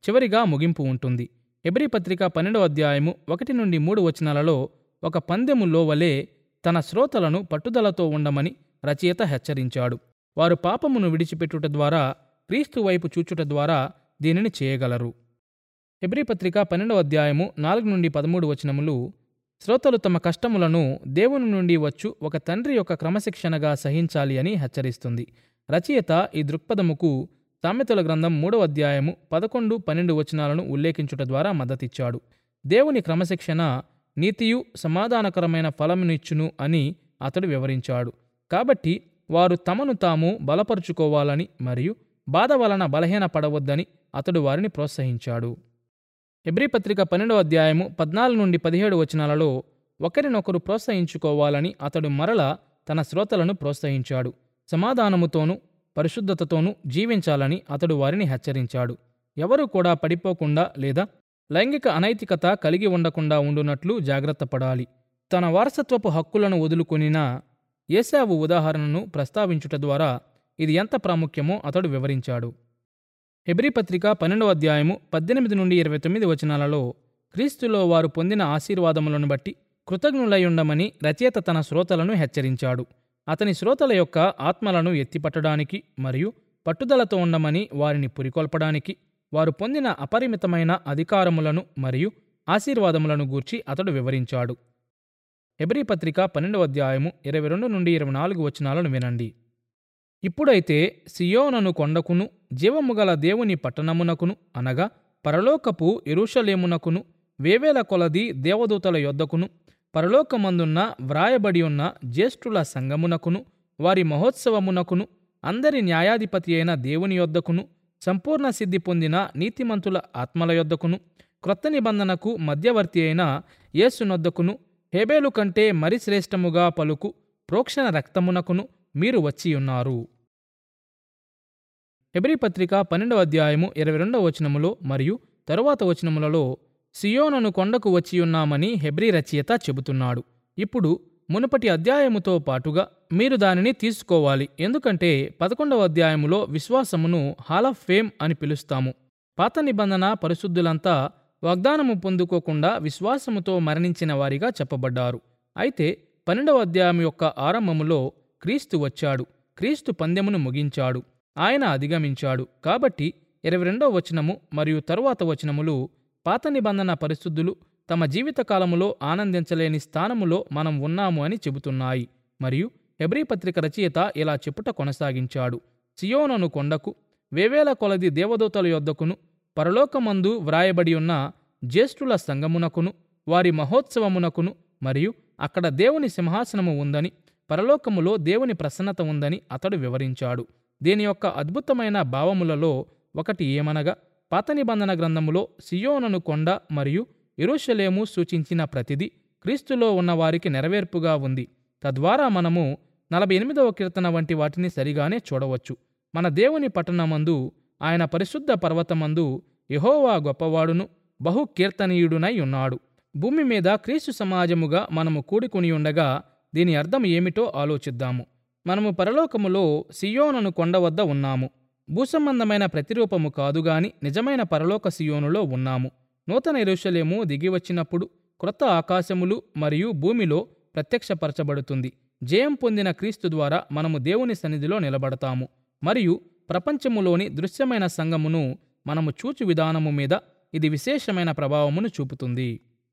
చివరిగా ముగింపు ఉంటుంది హెబ్రీ పత్రిక పన్నెండవ అధ్యాయము ఒకటి నుండి మూడు వచనాలలో ఒక పందెములో వలె తన శ్రోతలను పట్టుదలతో ఉండమని రచయిత హెచ్చరించాడు వారు పాపమును విడిచిపెట్టుట ద్వారా క్రీస్తు వైపు చూచుట ద్వారా దీనిని చేయగలరు హెబ్రీ పత్రిక పన్నెండవ అధ్యాయము నాలుగు నుండి పదమూడు వచనములు శ్రోతలు తమ కష్టములను దేవుని నుండి వచ్చు ఒక తండ్రి యొక్క క్రమశిక్షణగా సహించాలి అని హెచ్చరిస్తుంది రచయిత ఈ దృక్పథముకు సామెతల గ్రంథం మూడవ అధ్యాయము పదకొండు పన్నెండు వచనాలను ఉల్లేఖించుట ద్వారా మద్దతిచ్చాడు దేవుని క్రమశిక్షణ నీతియు సమాధానకరమైన ఫలమునిచ్చును అని అతడు వివరించాడు కాబట్టి వారు తమను తాము బలపరుచుకోవాలని మరియు బాధ వలన బలహీన పడవద్దని అతడు వారిని ప్రోత్సహించాడు హెబ్రీ పత్రిక పన్నెండవ అధ్యాయము పద్నాలుగు నుండి పదిహేడు వచనాలలో ఒకరినొకరు ప్రోత్సహించుకోవాలని అతడు మరల తన శ్రోతలను ప్రోత్సహించాడు సమాధానముతోనూ పరిశుద్ధతతోనూ జీవించాలని అతడు వారిని హెచ్చరించాడు ఎవరు కూడా పడిపోకుండా లేదా లైంగిక అనైతికత కలిగి ఉండకుండా ఉండునట్లు జాగ్రత్త పడాలి తన వారసత్వపు హక్కులను వదులుకొనిన ఏశావు ఉదాహరణను ప్రస్తావించుట ద్వారా ఇది ఎంత ప్రాముఖ్యమో అతడు వివరించాడు హెబ్రీ పత్రిక పన్నెండవ అధ్యాయము పద్దెనిమిది నుండి ఇరవై తొమ్మిది వచనాలలో క్రీస్తులో వారు పొందిన ఆశీర్వాదములను బట్టి కృతజ్ఞులై ఉండమని రచయిత తన శ్రోతలను హెచ్చరించాడు అతని శ్రోతల యొక్క ఆత్మలను ఎత్తిపట్టడానికి మరియు పట్టుదలతో ఉండమని వారిని పురికొల్పడానికి వారు పొందిన అపరిమితమైన అధికారములను మరియు ఆశీర్వాదములను గూర్చి అతడు వివరించాడు హెబ్రీ పత్రిక పన్నెండవ అధ్యాయము ఇరవై రెండు నుండి ఇరవై నాలుగు వచనాలను వినండి ఇప్పుడైతే సియోనను కొండకును జీవము గల దేవుని పట్టణమునకును అనగా పరలోకపు ఎరుషలేమునకును వేవేల కొలది దేవదూతల యొద్దకును పరలోకమందున్న వ్రాయబడి ఉన్న జ్యేష్ఠుల సంగమునకును వారి మహోత్సవమునకును అందరి న్యాయాధిపతి అయిన దేవుని యొద్దకును సంపూర్ణ సిద్ధి పొందిన నీతిమంతుల ఆత్మల యొద్దకును క్రొత్త నిబంధనకు మధ్యవర్తి అయిన యేసునొద్దకును హేబేలు కంటే మరి శ్రేష్టముగా పలుకు ప్రోక్షణ రక్తమునకును మీరు వచ్చియున్నారు హెబ్రీ పత్రిక పన్నెండవ అధ్యాయము ఇరవై రెండవ వచనములో మరియు తరువాత వచనములలో సియోనను కొండకు వచ్చియున్నామని హెబ్రీ రచయిత చెబుతున్నాడు ఇప్పుడు మునుపటి అధ్యాయముతో పాటుగా మీరు దానిని తీసుకోవాలి ఎందుకంటే పదకొండవ అధ్యాయములో విశ్వాసమును హాల్ ఆఫ్ ఫేమ్ అని పిలుస్తాము పాత నిబంధన పరిశుద్ధులంతా వాగ్దానము పొందుకోకుండా విశ్వాసముతో మరణించిన వారిగా చెప్పబడ్డారు అయితే పన్నెండవ అధ్యాయం యొక్క ఆరంభములో క్రీస్తు వచ్చాడు క్రీస్తు పందెమును ముగించాడు ఆయన అధిగమించాడు కాబట్టి ఇరవై రెండవ వచనము మరియు తరువాత వచనములు పాత నిబంధన పరిశుద్ధులు తమ జీవితకాలములో ఆనందించలేని స్థానములో మనం ఉన్నాము అని చెబుతున్నాయి మరియు హెబ్రీ పత్రిక రచయిత ఇలా చెప్పుట కొనసాగించాడు సియోనను కొండకు వేవేల కొలది దేవదూతల యొద్దకును పరలోకమందు వ్రాయబడి ఉన్న జ్యేష్ఠుల సంగమునకును వారి మహోత్సవమునకును మరియు అక్కడ దేవుని సింహాసనము ఉందని పరలోకములో దేవుని ప్రసన్నత ఉందని అతడు వివరించాడు దీని యొక్క అద్భుతమైన భావములలో ఒకటి ఏమనగా పాత నిబంధన గ్రంథములో సియోనను కొండ మరియు ఎరుషలేము సూచించిన ప్రతిదీ క్రీస్తులో ఉన్నవారికి నెరవేర్పుగా ఉంది తద్వారా మనము నలభై ఎనిమిదవ కీర్తన వంటి వాటిని సరిగానే చూడవచ్చు మన దేవుని పట్టణమందు ఆయన పరిశుద్ధ పర్వతమందు యెహోవా గొప్పవాడును బహు కీర్తనీయుడునై ఉన్నాడు భూమి మీద క్రీస్తు సమాజముగా మనము కూడుకుని ఉండగా దీని అర్థం ఏమిటో ఆలోచిద్దాము మనము పరలోకములో సియోనను కొండ వద్ద ఉన్నాము భూసంబంధమైన ప్రతిరూపము కాదుగాని నిజమైన పరలోక సియోనులో ఉన్నాము నూతన ఎరుషలేము దిగివచ్చినప్పుడు క్రొత్త ఆకాశములు మరియు భూమిలో ప్రత్యక్షపరచబడుతుంది జయం పొందిన క్రీస్తు ద్వారా మనము దేవుని సన్నిధిలో నిలబడతాము మరియు ప్రపంచములోని దృశ్యమైన సంగమును మనము చూచు విధానము మీద ఇది విశేషమైన ప్రభావమును చూపుతుంది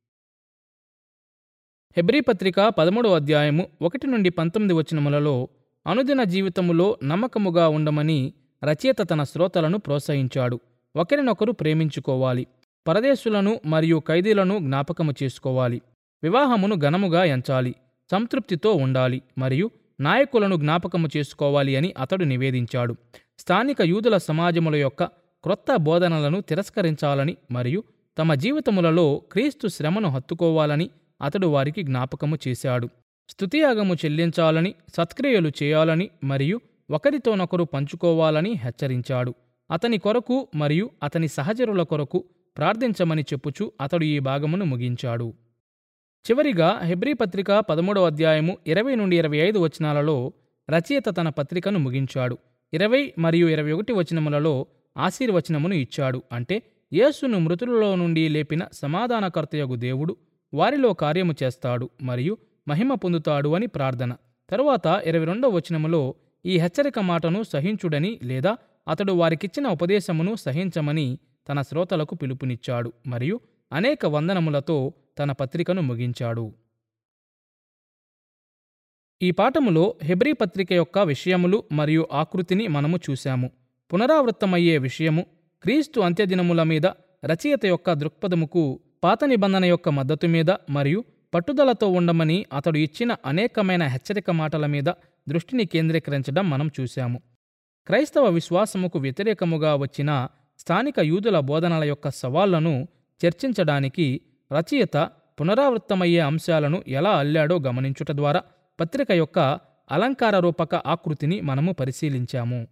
హెబ్రీ పత్రిక పదమూడవ అధ్యాయము ఒకటి నుండి పంతొమ్మిది వచనములలో అనుదిన జీవితములో నమ్మకముగా ఉండమని రచయిత తన శ్రోతలను ప్రోత్సహించాడు ఒకరినొకరు ప్రేమించుకోవాలి పరదేశులను మరియు ఖైదీలను జ్ఞాపకము చేసుకోవాలి వివాహమును ఘనముగా ఎంచాలి సంతృప్తితో ఉండాలి మరియు నాయకులను జ్ఞాపకము చేసుకోవాలి అని అతడు నివేదించాడు స్థానిక యూదుల సమాజముల యొక్క క్రొత్త బోధనలను తిరస్కరించాలని మరియు తమ జీవితములలో క్రీస్తు శ్రమను హత్తుకోవాలని అతడు వారికి జ్ఞాపకము చేశాడు స్తుతియాగము చెల్లించాలని సత్క్రియలు చేయాలని మరియు ఒకరితోనొకరు పంచుకోవాలని హెచ్చరించాడు అతని కొరకు మరియు అతని సహచరుల కొరకు ప్రార్థించమని చెప్పుచు అతడు ఈ భాగమును ముగించాడు చివరిగా హెబ్రీ పత్రిక పదమూడవ అధ్యాయము ఇరవై నుండి ఇరవై ఐదు వచనాలలో రచయిత తన పత్రికను ముగించాడు ఇరవై మరియు ఇరవై ఒకటి వచనములలో ఆశీర్వచనమును ఇచ్చాడు అంటే యేసును మృతులలో నుండి లేపిన సమాధానకర్తయగు దేవుడు వారిలో కార్యము చేస్తాడు మరియు మహిమ పొందుతాడు అని ప్రార్థన తరువాత ఇరవై రెండవ వచనములో ఈ హెచ్చరిక మాటను సహించుడని లేదా అతడు వారికిచ్చిన ఉపదేశమును సహించమని తన శ్రోతలకు పిలుపునిచ్చాడు మరియు అనేక వందనములతో తన పత్రికను ముగించాడు ఈ పాఠములో హెబ్రీ పత్రిక యొక్క విషయములు మరియు ఆకృతిని మనము చూశాము పునరావృత్తమయ్యే విషయము క్రీస్తు అంత్యదినముల మీద రచయిత యొక్క దృక్పథముకు పాత నిబంధన యొక్క మద్దతు మీద మరియు పట్టుదలతో ఉండమని అతడు ఇచ్చిన అనేకమైన హెచ్చరిక మాటల మీద దృష్టిని కేంద్రీకరించడం మనం చూశాము క్రైస్తవ విశ్వాసముకు వ్యతిరేకముగా వచ్చిన స్థానిక యూదుల బోధనల యొక్క సవాళ్లను చర్చించడానికి రచయిత పునరావృత్తమయ్యే అంశాలను ఎలా అల్లాడో గమనించుట ద్వారా పత్రిక యొక్క అలంకార రూపక ఆకృతిని మనము పరిశీలించాము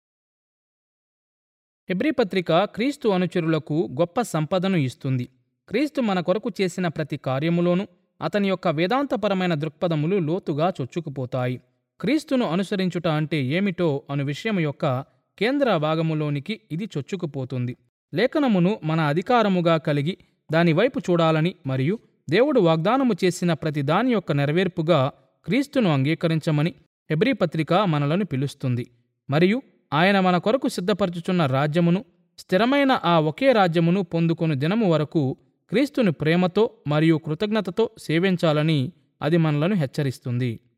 హెబ్రీ పత్రిక క్రీస్తు అనుచరులకు గొప్ప సంపదను ఇస్తుంది క్రీస్తు మన కొరకు చేసిన ప్రతి కార్యములోనూ అతని యొక్క వేదాంతపరమైన దృక్పథములు లోతుగా చొచ్చుకుపోతాయి క్రీస్తును అనుసరించుట అంటే ఏమిటో అను విషయం యొక్క కేంద్ర భాగములోనికి ఇది చొచ్చుకుపోతుంది లేఖనమును మన అధికారముగా కలిగి దాని వైపు చూడాలని మరియు దేవుడు వాగ్దానము చేసిన ప్రతి దాని యొక్క నెరవేర్పుగా క్రీస్తును అంగీకరించమని హెబ్రీ పత్రిక మనలను పిలుస్తుంది మరియు ఆయన మన కొరకు సిద్ధపరచుచున్న రాజ్యమును స్థిరమైన ఆ ఒకే రాజ్యమును పొందుకొని దినము వరకు క్రీస్తును ప్రేమతో మరియు కృతజ్ఞతతో సేవించాలని అది మనలను హెచ్చరిస్తుంది